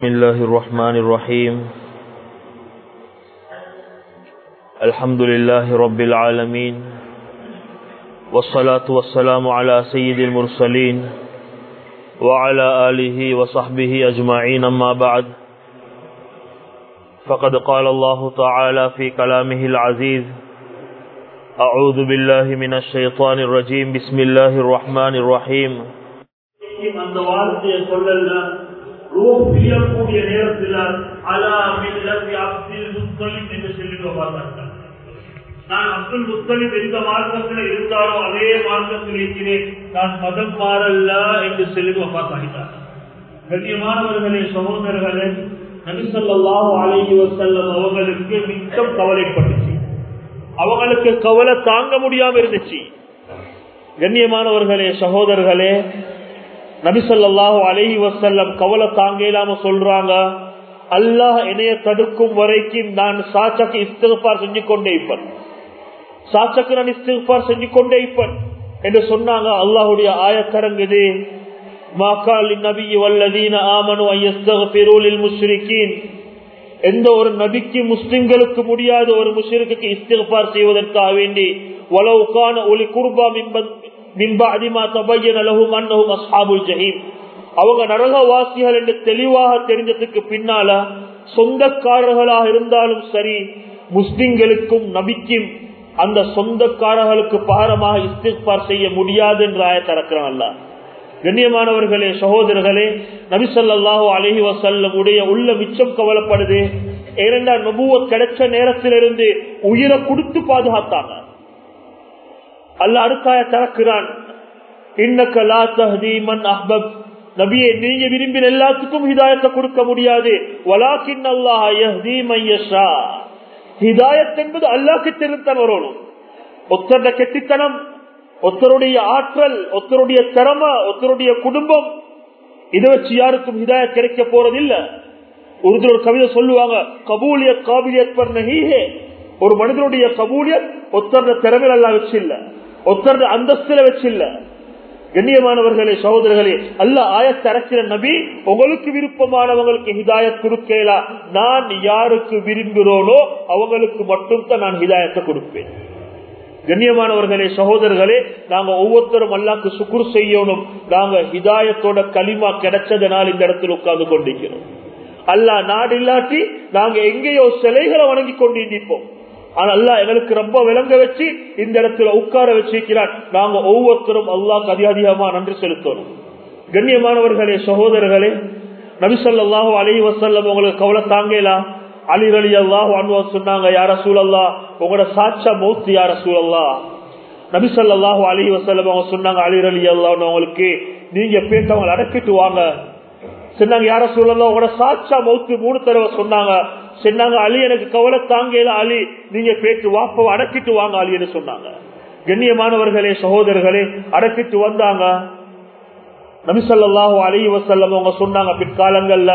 بسم الله الرحمن الرحيم الحمد لله رب العالمين والصلاة والسلام على سيد المرسلين وعلى آله وصحبه أجمعين أما بعد فقد قال الله تعالى في كلامه العزيز أعوذ بالله من الشيطان الرجيم بسم الله الرحمن الرحيم அந்த வார்த்தையை சொல்லல ரூஹ் பிரியக்கூடிய நேரத்தில் அலா மில்லத்தி அப்துல் முத்தலிப் என்று சொல்லிட்டு பார்த்தாங்க நான் அப்துல் முத்தலிப் எந்த மார்க்கத்தில் இருந்தாரோ அதே மார்க்கத்தில் இருக்கிறேன் நான் மதம் மாறல்ல என்று சொல்லிட்டு பார்த்தாங்க கண்ணியமானவர்களே சகோதரர்களே நபிசல்லாஹு அலைஹி வசல்லம் அவங்களுக்கு மிச்சம் கவலைப்பட்டுச்சு அவங்களுக்கு கவலை தாங்க முடியாம இருந்துச்சு கண்ணியமானவர்களே சகோதரர்களே நபிசல்லாஹு அலஹி வசல்லம் கவலை தாங்க இல்லாம சொல்றாங்க அல்லாஹ் என்னைய தடுக்கும் வரைக்கும் நான் சாச்சக்கு இஸ்திகார் செஞ்சு கொண்டே இப்பன் சாச்சக்கு நான் இஸ்திகார் செஞ்சு கொண்டே இப்பன் என்று சொன்னாங்க அல்லாஹுடைய ஆயத்தரங்குது மாக்கால் நபி வல்லதீன ஆமனு ஐயஸ்தகபிரூலில் முஸ்ரிக்கீன் எந்த ஒரு நபிக்கு முஸ்லிம்களுக்கு முடியாத ஒரு முஸ்லிக்கு இஸ்திகார் செய்வதற்காக வேண்டி வலவுக்கான ஒளி குர்பா அவங்க நரகவாசிகள் என்று தெளிவாக தெரிஞ்சதுக்கு பின்னால சொந்தக்காரர்களாக இருந்தாலும் சரி முஸ்லிம்களுக்கும் நபிக்கும் அந்த சொந்தக்காரர்களுக்கு பாரமாக இஸ்திஃபார் செய்ய முடியாது என்று ஆய திறக்கிறான் கண்ணியமானவர்களே சகோதரர்களே நபிசல்லாஹு அலஹி வசல்லம் உடைய உள்ள மிச்சம் கவலைப்படுது ஏனென்றால் நபுவ கிடைச்ச நேரத்திலிருந்து உயிரை கொடுத்து பாதுகாத்தாங்க அல்ல அடுத்தாய திறக்கிறான் நபியை நீங்க விரும்பின எல்லாத்துக்கும் ஹிதாயத்தை கொடுக்க முடியாது வலாக்கின் அல்லாஹ் ஹிதாயத் என்பது அல்லாக்கு திருத்தன் வரணும் ஒத்தருட கெட்டித்தனம் ஒத்தருடைய ஆற்றல் ஒத்தருடைய திறமை ஒத்தருடைய குடும்பம் இதை வச்சு யாருக்கும் ஹிதாயத் கிடைக்க போறதில்லை உருது ஒரு கவிதை சொல்லுவாங்க கபூலியத் காபிலியத் பர் நஹீஹே ஒரு மனிதனுடைய கபூலியத் ஒத்தருட திறமையில் எல்லாம் வச்சு இல்ல ஒத்தருட அந்தஸ்துல வச்சு இல்ல கண்ணியமானவர்களே சகோதரர்களே அல்ல ஆயத்தை அரசின நபி உங்களுக்கு விருப்பமானவங்களுக்கு ஹிதாயத் கொடுக்கலா நான் யாருக்கு விரும்புகிறோனோ அவங்களுக்கு மட்டும்தான் நான் ஹிதாயத்தை கொடுப்பேன் கண்ணியமானவர்களே சகோதரர்களே நாங்க ஒவ்வொருத்தரும் அல்லாக்கு சுக்குர் செய்யணும் நாங்க ஹிதாயத்தோட களிமா கிடைச்சதனால் இந்த இடத்தில் உட்கார்ந்து கொண்டிருக்கிறோம் அல்லா நாடு இல்லாட்டி நாங்க எங்கேயோ சிலைகளை வணங்கி கொண்டு நிற்போம் ஆனா அல்லா எங்களுக்கு ரொம்ப விளங்க வச்சு இந்த இடத்துல உட்கார வச்சிருக்கிறான் நாங்க ஒவ்வொருத்தரும் அல்லாக்கு அதிக அதிகமா நன்றி செலுத்தணும் கண்ணியமானவர்களே சகோதரர்களே நபிசல்லாஹு அலி வசல்லம் உங்களுக்கு கவலை தாங்கலாம் அலி அலி அல்லாஹ் அனுவ சொன்னாங்க யார சூழல்லா உங்களோட சாட்சா மௌத்து யார சூழல்லா நபிசல்லாஹு அலி வசல்லம் அவங்க சொன்னாங்க அலி அலி அல்லான்னு அவங்களுக்கு நீங்க பேச அவங்களை அடக்கிட்டு வாங்க சொன்னாங்க யார சூழல்லா உங்களோட சாட்சா மௌத்து மூணு தடவை சொன்னாங்க சொன்னாங்க அலி எனக்கு கவலை தாங்கல அலி நீங்க பேச்சு வாப்ப அடக்கிட்டு வாங்க அலின்னு சொன்னாங்க கண்ணியமானவர்களே சகோதரர்களே அடக்கிட்டு வந்தாங்க நபிசல்லாஹு அலி வசல்லம் அவங்க சொன்னாங்க பிற்காலங்கள்ல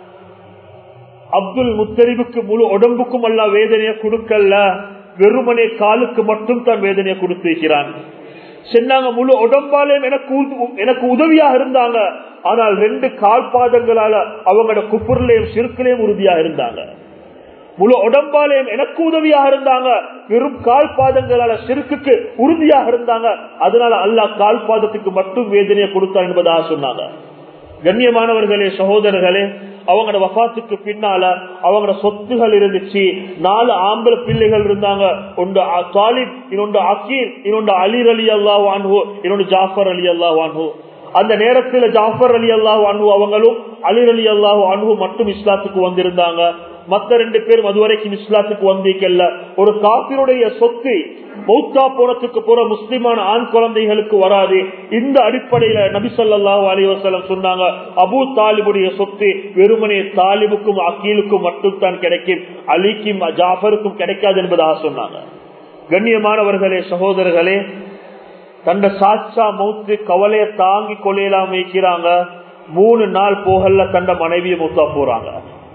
அப்துல் முத்தரிவுக்கு முழு உடம்புக்கும் அல்ல வேதனையை கொடுக்கல வெறுமனே காலுக்கு மட்டும் தான் வேதனையை கொடுத்திருக்கிறான் சொன்னாங்க முழு உடம்பாலேயும் எனக்கு எனக்கு உதவியாக இருந்தாங்க ஆனால் ரெண்டு கால் பாதங்களால அவங்களோட குப்புர்லையும் சிறுக்கிலையும் உறுதியாக இருந்தாங்க முழு உடம்பாலையும் எனக்கு உதவியாக இருந்தாங்க வெறும் கால் பாதங்களால சிறுக்குக்கு உறுதியாக இருந்தாங்க அதனால அல்லா கால் பாதத்துக்கு மட்டும் வேதனையை கொடுத்தான் என்பதாக சொன்னாங்க கண்ணியமானவர்களே சகோதரர்களே அவங்களோட வபாத்துக்கு பின்னால அவங்களோட சொத்துகள் இருந்துச்சு நாலு ஆம்பளை பிள்ளைகள் இருந்தாங்க ஒன்று தாலிப் இன்னொன்று அக்கீர் இன்னொன்று அலிர் அலி அல்லாஹ் வான்ஹோ இன்னொன்று ஜாஃபர் அலி அல்லாஹ் வான்ஹோ அந்த நேரத்தில் ஜாஃபர் அலி அல்லாஹ் அன்பு அவங்களும் அலிர் அலி அல்லாஹ் அன்பு மட்டும் இஸ்லாத்துக்கு வந்திருந்தாங்க மத்த ரெண்டு பேரும் அதுவரைக்கும் இஸ்லாத்துக்கு வந்திருக்கல ஒரு காப்பினுடைய சொத்து மௌத்தா போனத்துக்கு போற முஸ்லிமான ஆண் குழந்தைகளுக்கு வராது இந்த அடிப்படையில நபிசல்லாஹு அலிவசலம் சொன்னாங்க அபு தாலிபுடைய சொத்து வெறுமனே தாலிபுக்கும் அக்கீலுக்கும் மட்டும் தான் கிடைக்கும் அலிக்கும் ஜாஃபருக்கும் கிடைக்காது என்பதாக சொன்னாங்க கண்ணியமானவர்களே சகோதரர்களே தந்த சாட்சா மௌத்து கவலையை தாங்கி கொள்ளையலாம் வைக்கிறாங்க மூணு நாள் போகல தந்த மனைவியை மூத்தா போறாங்க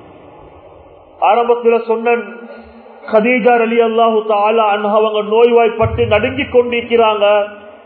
ஆரம்பத்துல சொன்ன கதீஜா அலி அல்லாஹு தாலா அவங்க நோய்வாய்ப்பட்டு நடுங்கி கொண்டிருக்கிறாங்க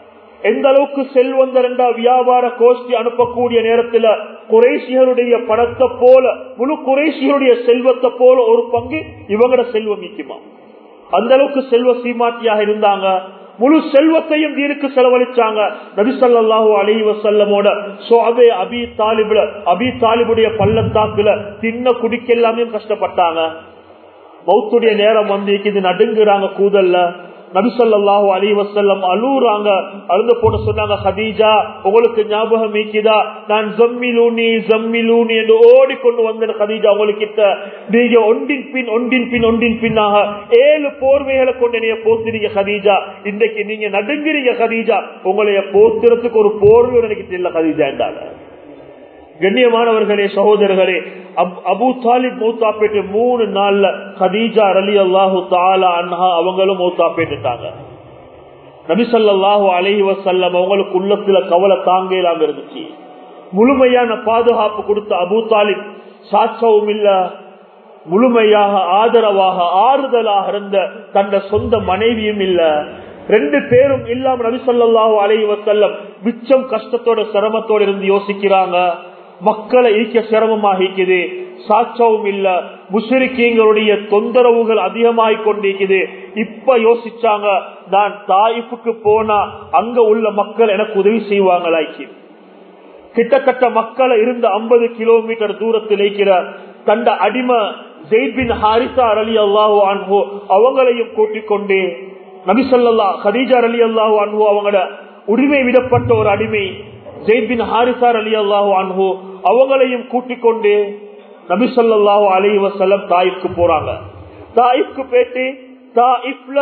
எந்த அளவுக்கு செல்வந்தர் என்றா வியாபார கோஷ்டி அனுப்பக்கூடிய நேரத்துல குறைசிகளுடைய பணத்தை போல முழு குறைசிகளுடைய செல்வத்தை போல ஒரு பங்கு இவங்களோட செல்வம் நிக்குமா அந்த அளவுக்கு செல்வ சீமாட்டியாக இருந்தாங்க முழு செல்வத்தையும் தீனுக்கு செலவழிச்சாங்க நபிசல்லாஹு அலி வசல்லமோட சோபே அபி தாலிபுல அபி தாலிபுடைய பள்ளத்தாக்குல தின்ன குடிக்க எல்லாமே கஷ்டப்பட்டாங்க மௌத்துடைய நேரம் வந்து இது நடுங்குறாங்க கூதல்ல நபிசல்லாஹு அலி வசல்லம் அழுறாங்க அழுந்து போட்டு சொன்னாங்க ஹதீஜா உங்களுக்கு ஞாபகம் மீக்குதா நான் ஜம்மிலூனி ஜம்மிலூனி என்று ஓடிக்கொண்டு வந்தேன் ஹதீஜா உங்களுக்கு நீங்க ஒன்றின் பின் ஒன்றின் பின் ஒன்றின் பின்னாக ஏழு போர்வைகளை கொண்டு நீங்க போத்துறீங்க ஹதீஜா இன்றைக்கு நீங்க நடுங்குறீங்க ஹதீஜா உங்களைய போத்துறதுக்கு ஒரு போர்வை எனக்கு தெரியல ஹதீஜா என்றாங்க கண்ணியமானவர்களே சகோதரர்களே அபு தாலிப் மூத்தாப்பேட்டு மூணு நாள்ல ஹதீஜா அலி அல்லாஹு தாலா அன்ஹா அவங்களும் மூத்தாப்பேட்டுட்டாங்க நபிசல்லாஹு அலஹி வசல்லம் அவங்களுக்கு உள்ளத்துல கவலை தாங்க இல்லாம இருந்துச்சு முழுமையான பாதுகாப்பு கொடுத்த அபு தாலிப் சாட்சவும் இல்ல முழுமையாக ஆதரவாக ஆறுதலாக இருந்த தந்த சொந்த மனைவியும் இல்ல ரெண்டு பேரும் இல்லாம நபிசல்லாஹு அலஹி வசல்லம் மிச்சம் கஷ்டத்தோட சிரமத்தோட இருந்து யோசிக்கிறாங்க மக்களை ஈக்க சிரமமாகிக்குது சாட்சவும் இல்ல முஷரிக்கீங்களுடைய தொந்தரவுகள் அதிகமாகிக் கொண்டிருக்குது இப்ப யோசிச்சாங்க நான் தாயிப்புக்கு போனா அங்க உள்ள மக்கள் எனக்கு உதவி செய்வாங்களாக்கி கிட்டத்தட்ட மக்களை இருந்து ஐம்பது கிலோமீட்டர் தூரத்தில் இருக்கிற கண்ட அடிமை ஜெய்பின் ஹாரிசா அலி அல்லாஹு அன்பு அவங்களையும் கூட்டிக் கொண்டு நபிசல்லா ஹதீஜா அலி அல்லாஹு அன்பு அவங்களோட உரிமை விடப்பட்ட ஒரு அடிமை ஜெய்பின் ஹாரிசார் அலி அல்லாஹு அன்பு அவங்களையும் கூட்டிக் கொண்டு நபிசல்லாஹு அலி வசல்லம் தாயிப்க்கு போறாங்க தாயிப்க்கு போயிட்டு தாயிப்ல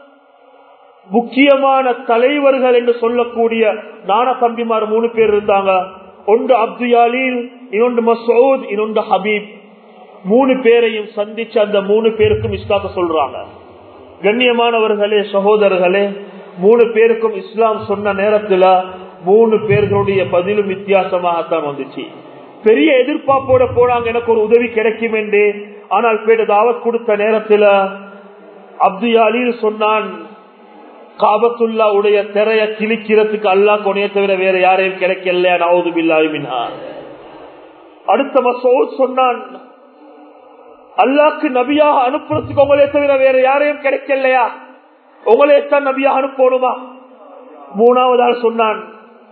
முக்கியமான தலைவர்கள் என்று சொல்லக்கூடிய நான தம்பிமார் மூணு பேர் இருந்தாங்க ஒன்று அப்துயாலில் இன்னொன்று மசூத் இன்னொன்று ஹபீப் மூணு பேரையும் சந்திச்சு அந்த மூணு பேருக்கும் இஸ்லாத்த சொல்றாங்க கண்ணியமானவர்களே சகோதரர்களே மூணு பேருக்கும் இஸ்லாம் சொன்ன நேரத்துல மூணு பேர்களுடைய பதிலும் வித்தியாசமாகத்தான் வந்துச்சு பெரிய எதிர்பார்ப்போட போனாங்க எனக்கு ஒரு உதவி கிடைக்கும் என்று ஆனால் பேட தாவத் கொடுத்த நேரத்துல அப்துயாலில் சொன்னான் காபத்துல்லா உடைய திரைய கிழிக்கிறதுக்கு அல்லா கொனைய தவிர வேற யாரையும் கிடைக்கல நாவது பில்லாவினா அடுத்த மசோத் சொன்னான் அல்லாக்கு நபியாக அனுப்புறதுக்கு உங்களே தவிர வேற யாரையும் கிடைக்கலையா உங்களே தான் நபியாக அனுப்பணுமா மூணாவது ஆள் சொன்னான்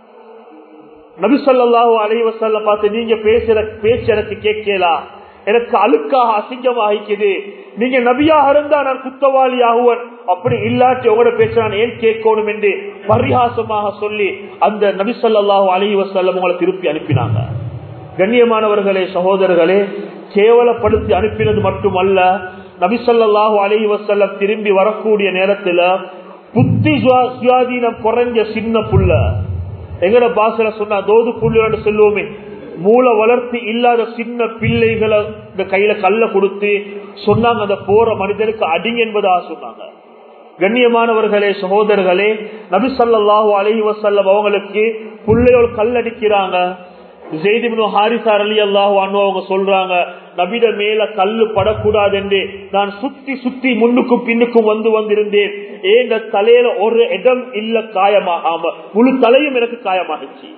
நபிசல்லாஹு அலைவசல்ல பார்த்து நீங்க பேசுற பேச்சு எனக்கு கேட்கலா எனக்கு அழுக்காக அசிங்கமாகிக்குது நீங்க நபியாக இருந்தா நான் குத்தவாளி ஆகுவன் அப்படி இல்லாட்டி உங்களோட பேச நான் ஏன் கேட்கணும் என்று பரிகாசமாக சொல்லி அந்த நபிசல்லாஹு அலி வசல்லம் உங்களை திருப்பி அனுப்பினாங்க கண்ணியமானவர்களே சகோதரர்களே கேவலப்படுத்தி அனுப்பினது மட்டுமல்ல நபிசல்லாஹு அலி வசல்லம் திரும்பி வரக்கூடிய நேரத்துல புத்தி சுவாதீனம் குறைஞ்ச சின்ன புள்ள எங்கட பாசல சொன்னா தோது புள்ளு சொல்லுவோமே மூல வளர்ச்சி இல்லாத சின்ன பிள்ளைகளை இந்த கையில கல்ல கொடுத்து சொன்னாங்க அந்த போற மனிதனுக்கு அடிங்க என்பதாக சொன்னாங்க கண்ணியமானவர்களே சகோதரர்களே நபிசல்லாஹு அலஹி வசல்லம் அவங்களுக்கு பிள்ளையோடு கல்லடிக்கிறாங்க ஜெய்திபின் ஹாரிசார் அலி அல்லாஹு அவங்க சொல்றாங்க நபிட மேல கல்லு படக்கூடாது என்று நான் சுத்தி சுத்தி முன்னுக்கும் பின்னுக்கும் வந்து வந்திருந்தேன் ஏன் தலையில ஒரு இடம் இல்ல காயமாகாம முழு தலையும் எனக்கு காயமாகிச்சு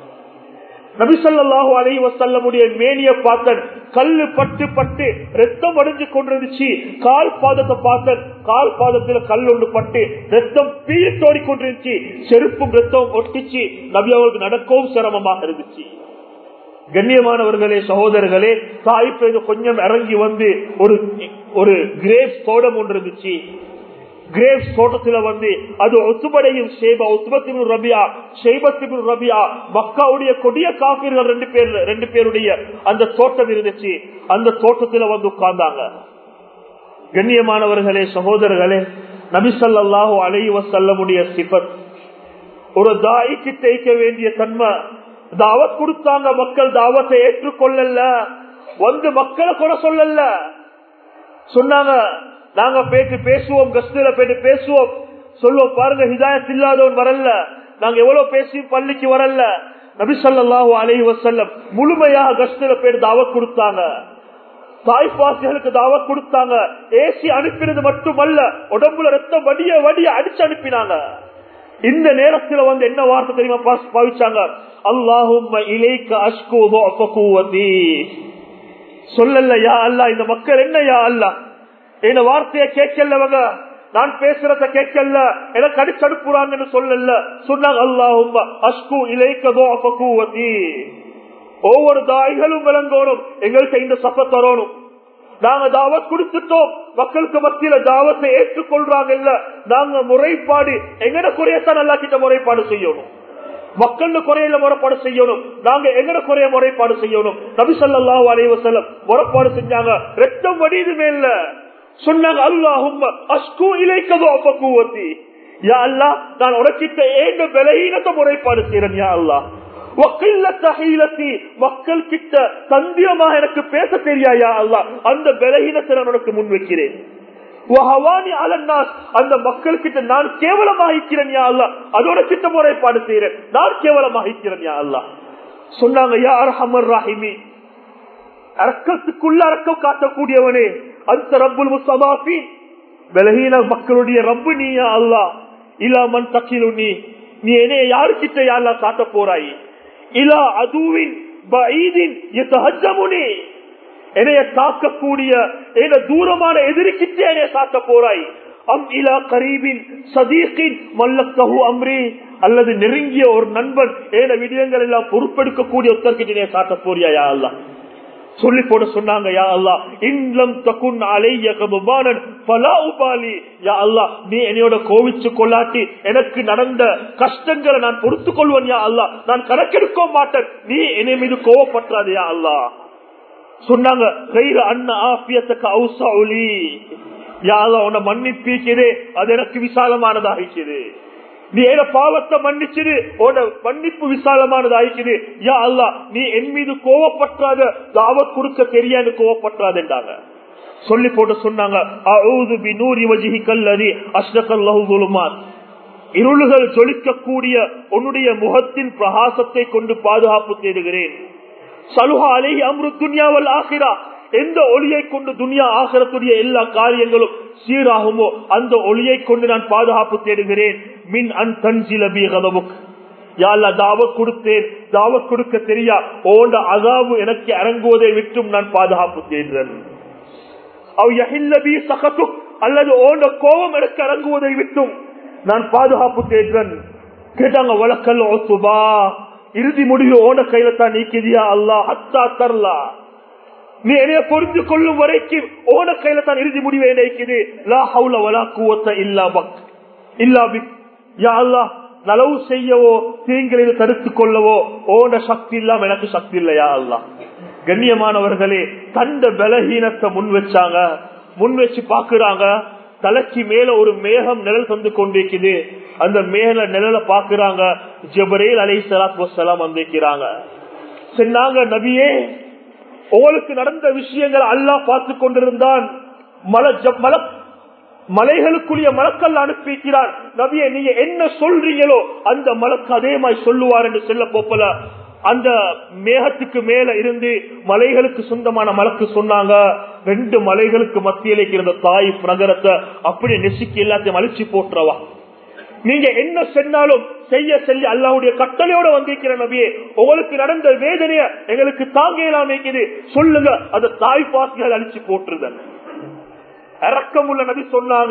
நபிசல்லாஹு அலை வசல்லமுடைய மேனிய பார்த்தன் கல்லு பட்டு பட்டு ரத்தம் அடைஞ்சு கொண்டிருந்துச்சு கால் பாதத்தை பார்த்தன் கால் பாதத்துல கல் ஒன்று பட்டு ரத்தம் பீட்டோடி கொண்டிருந்துச்சு செருப்பும் ரத்தம் ஒட்டிச்சு நபி அவருக்கு நடக்கவும் சிரமமாக இருந்துச்சு கண்ணியமானவர்களே சகோதரர்களே தாய்ப்பு கொஞ்சம் இறங்கி வந்து ஒரு ஒரு கிரேப் தோட்டம் ஒன்று இருந்துச்சு கிரேப்ஸ் தோட்டத்துல வந்து அது ஒத்துபடையும் ஷேபா ஒத்துபத்தின் ரபியா ஷெய்பத்தின் ரபியா மக்காவுடைய கொடிய காப்பீர்கள் ரெண்டு பேர் ரெண்டு பேருடைய அந்த தோட்டம் இருந்துச்சு அந்த தோட்டத்துல வந்து உட்கார்ந்தாங்க கண்ணியமானவர்களே சகோதரர்களே நபிசல்லாஹு அலை வசல்லமுடைய சிபத் ஒரு தாய்க்கு தேய்க்க வேண்டிய தன்மை தாவத் கொடுத்தாங்க மக்கள் தாவத்தை ஏற்றுக்கொள்ளல வந்து மக்களை கூட சொல்லல சொன்னாங்க நாங்க பேட்டு பேசுவோம் கஸ்தில பேட்டு பேசுவோம் சொல்லுவோம் பாருங்க ஹிதாயத் இல்லாதவன் வரல நாங்க எவ்வளவு பேசி பள்ளிக்கு வரல நபிசல்லாஹு அலை வசல்லம் முழுமையாக கஸ்தில பேர் தாவத் கொடுத்தாங்க தாய்ப்பாசிகளுக்கு தாவத் கொடுத்தாங்க ஏசி அனுப்பினது மட்டுமல்ல உடம்புல ரத்தம் வடிய வடிய அடிச்சு அனுப்பினாங்க இந்த நேரத்துல வந்து என்ன வார்த்தை தெரியுமா பா- பாவிச்சாங்க அல்லாஹும் இலைக்க அஷ்கு கூவதி சொல்லல யா அல்லா இந்த மக்கள் என்ன யா அல்லா இந்த வார்த்தைய கேட்கலவங்க நான் பேசுறத கேட்கல எனக்கு அடிச்சடுப்புறாங்கன்னு சொல்லல சொன்னாங்க அல்லாஹும் அஷ்கு இலைக்க கூவதி ஒவ்வொரு தாய்களும் விளங்கணும் எங்கள்கிட்ட இந்த சப்ப தரணும் நாங்க தாவத் கொடுத்துட்டோம் மக்களுக்கு மத்தியில தாவத்தை ஏற்றுக்கொள்றாங்க இல்ல நாங்க முறைப்பாடு எங்கட குறையத்தான் நல்லா கிட்ட முறைப்பாடு செய்யணும் மக்கள் குறையில முறைப்பாடு செய்யணும் நாங்க எங்கட குறைய முறைப்பாடு செய்யணும் நபி ஸல்லல்லாஹு அலைஹி வஸல்லம் முறைப்பாடு செஞ்சாங்க ரத்தம் வடியுது மேல சொன்னாங்க அல்லாஹும் அஸ்கு இலைக்கதோ அப்பக்குவத்தி யா அல்லாஹ் நான் உனக்கிட்ட ஏங்க பலகீனத்தை முறைப்பாடு செய்யறேன் யா அல்லாஹ் மக்கள் கிட்ட தந்திரமா எனக்கு பேச தெரியாயா அல்லா அந்த பலகீனத்தை நான் உனக்கு முன் வைக்கிறேன் அந்த மக்கள் கிட்ட நான் கேவலமாகிக்கிறேன் யா அல்லா அதோட கிட்ட முறைப்பாடு செய்யறேன் நான் கேவலமாகிக்கிறேன் யா அல்லா சொன்னாங்க யார் ஹமர் ராஹிமி அரக்கத்துக்குள்ள அரக்கம் காட்டக்கூடியவனே அந்த ரப்புல் முஸ்தமாஃபி பலகீன மக்களுடைய ரப்பு நீயா அல்லா இல்லாமன் தக்கிலு நீ நீ என்னைய யாருக்கிட்ட யாரெல்லாம் காட்ட போறாய் இலா அதுவின் என்னைய தாக்கக்கூடிய என தூரமான எதிர்க்கிட்டே என்னைய தாக்க போறாய் அம் இலா கரீபின் சதீக்கின் மல்லக்கஹு அம்ரி அல்லது நெருங்கிய ஒரு நண்பன் ஏன விடயங்கள் எல்லாம் பொறுப்பெடுக்கக்கூடிய ஒருத்தர்கிட்ட காட்ட போறியா அல்ல சொல்லி போட சொன்னாங்க யா அல்லா இன்லம் தகுன் அலைய கபுபானன் பலா உபாலி யா அல்லா நீ என்னையோட கோவிச்சு கொள்ளாட்டி எனக்கு நடந்த கஷ்டங்களை நான் பொறுத்து கொள்வேன் யா அல்லா நான் கணக்கெடுக்க மாட்டேன் நீ என்னை மீது கோவப்பட்டாது யா அல்லா சொன்னாங்க கையில அண்ணா ஆபியத்துக்கு அவுசா ஒலி யா அல்லா உன்னை மன்னிப்பீச்சது அது எனக்கு விசாலமானதாகிச்சது நீ ஏன பாவத்தை மன்னிச்சிரு உன மன்னிப்பு விசாலமானது ஆயிக்குது யா அல்லா நீ என் மீது கோவப்பற்றாத தாவத் கொடுக்க தெரியாது கோவப்பற்றாது என்றாங்க சொல்லி போட்டு சொன்னாங்க அவுது பி நூறி வஜிஹி கல்லதி அஷ்ரகல்லஹு ظُلُمَاتٍ இருள்கள் ஜொலிக்கக்கூடிய உன்னுடைய முகத்தின் பிரகாசத்தை கொண்டு பாதுகாப்பு தேடுகிறேன் சலுஹா அலேஹி அம்ரு துன்யாவல் ஆகிரா எந்த ஒளியை கொண்டு துனியா ஆகரத்துடைய எல்லா காரியங்களும் சீராகுமோ அந்த ஒளியை கொண்டு நான் பாதுகாப்பு தேடுகிறேன் மின் அன் தன்சிலபி கதவுக் யாழ்லா தாவத் கொடுத்தேன் தாவத் கொடுக்க தெரியா ஓண்ட அதாவு எனக்கு இறங்குவதை விட்டும் நான் பாதுகாப்பு தேடுறேன் அவ் யஹில்லபி சகத்து அல்லது ஓண்ட கோபம் எனக்கு இறங்குவதை விட்டும் நான் பாதுகாப்பு தேடுறேன் கேட்டாங்க வழக்கல் ஒத்துபா இறுதி முடிவு ஓன கையில தான் நீக்கிதியா அல்லா ஹத்தா தர்லா நீ என்னைய புரிந்து கொள்ளும் வரைக்கும் ஓன கையில தான் இறுதி முடிவை நினைக்குது லா ஹவுல வலா கூவத்த இல்லா பக் இல்லா பிக் யா அல்லா நலவு செய்யவோ தீங்களில் தடுத்துக் கொள்ளவோ ஓன சக்தி இல்லாம எனக்கு சக்தி இல்லையா அல்லா கண்ணியமானவர்களே தண்ட பலஹீனத்தை முன் வச்சாங்க முன் வச்சு பாக்குறாங்க தலைக்கு மேல ஒரு மேகம் நிழல் தந்து கொண்டிருக்குது அந்த மேல நிழல பாக்குறாங்க ஜபரேல் அலை சலாத் வசலாம் வந்திருக்கிறாங்க சொன்னாங்க நபியே உங்களுக்கு நடந்த விஷயங்கள் அல்லாஹ் பார்த்து கொண்டிருந்தான் மல மல மலைகளுக்குரிய மலக்கல் அனுப்பிக்கிறார் நபியை நீங்க என்ன சொல்றீங்களோ அந்த மலக்கு அதே மாதிரி சொல்லுவார் என்று சொல்ல போப்பல அந்த மேகத்துக்கு மேல இருந்து மலைகளுக்கு சொந்தமான மலக்கு சொன்னாங்க ரெண்டு மலைகளுக்கு மத்தியில இருந்த தாய் நகரத்தை அப்படி நெசுக்கி எல்லாத்தையும் அழிச்சு போட்டுறவா நீங்க என்ன சொன்னாலும் செய்ய செய்ய அல்லாவுடைய கட்டளையோட வந்திருக்கிற நபியே உங்களுக்கு நடந்த வேதனைய எங்களுக்கு தாங்க இல்லாம சொல்லுங்க அந்த தாய் பாசிகள் அழிச்சு போட்டுருதல் இறக்கம் உள்ள நபி சொன்னாங்க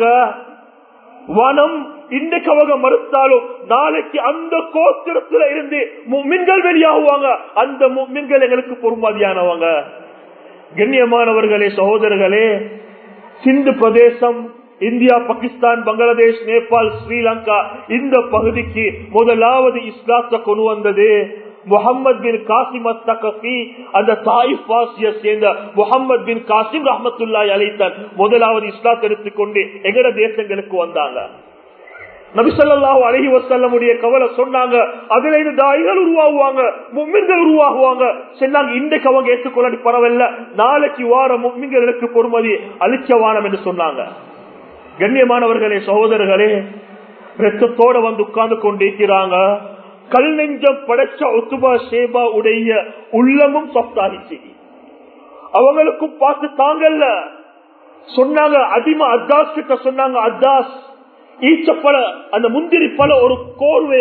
வனம் இன்றைக்கு அவங்க மறுத்தாலும் நாளைக்கு அந்த கோத்திரத்துல இருந்து மின்கள் வெளியாகுவாங்க அந்த மின்கள் எங்களுக்கு பொறுமதியானவங்க கண்ணியமானவர்களே சகோதரர்களே சிந்து பிரதேசம் இந்தியா பாகிஸ்தான் பங்களாதேஷ் நேபாள் ஸ்ரீலங்கா இந்த பகுதிக்கு முதலாவது இஸ்லாத்தை கொண்டு வந்தது முகமது பின் காசிம் அத்தகி அந்த தாயிப் வாசிய சேர்ந்த முகமது பின் காசிம் ரஹமத்துல்லாய் அழைத்தான் முதலாவது இஸ்லாத்தை எடுத்துக்கொண்டு எங்கட தேசங்களுக்கு வந்தாங்க நபிசல்லாஹு அழகி வசல்லமுடைய கவலை சொன்னாங்க அதுல இருந்து தாய்கள் உருவாகுவாங்க மும்மின்கள் உருவாகுவாங்க சொன்னாங்க இன்றைக்கு அவங்க ஏற்றுக்கொள்ள பரவாயில்ல நாளைக்கு வார மும்மின்களுக்கு பொறுமதி அழிச்சவானம் என்று சொன்னாங்க கண்ணியமானவர்களே சகோதரர்களே ரத்தத்தோட வந்து உட்கார்ந்து கொண்டிருக்கிறாங்க கல் நெஞ்சம் படைச்ச ஒத்துபா சேபா உடைய உள்ளமும் சொத்தாகிச்சு அவங்களுக்கும் பார்த்து தாங்கல்ல சொன்னாங்க அதிமா அத்தாஸ் கிட்ட சொன்னாங்க அத்தாஸ் ஈச்சப்பழ அந்த முந்திரி பழ ஒரு கோர்வைய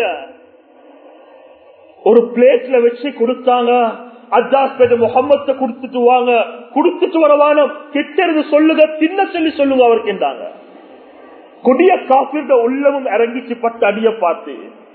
ஒரு பிளேட்ல வச்சு கொடுத்தாங்க அஜாஸ் முகம்மத்தை கொடுத்துட்டு வாங்க கொடுத்துட்டு வரவான கிட்ட சொல்லுங்க தின்ன சொல்லி சொல்லுங்க அவர் கேட்டாங்க கொடிய காப்பீட உள்ளமும் இறங்கிச்சு பட்டு அடிய பார்த்து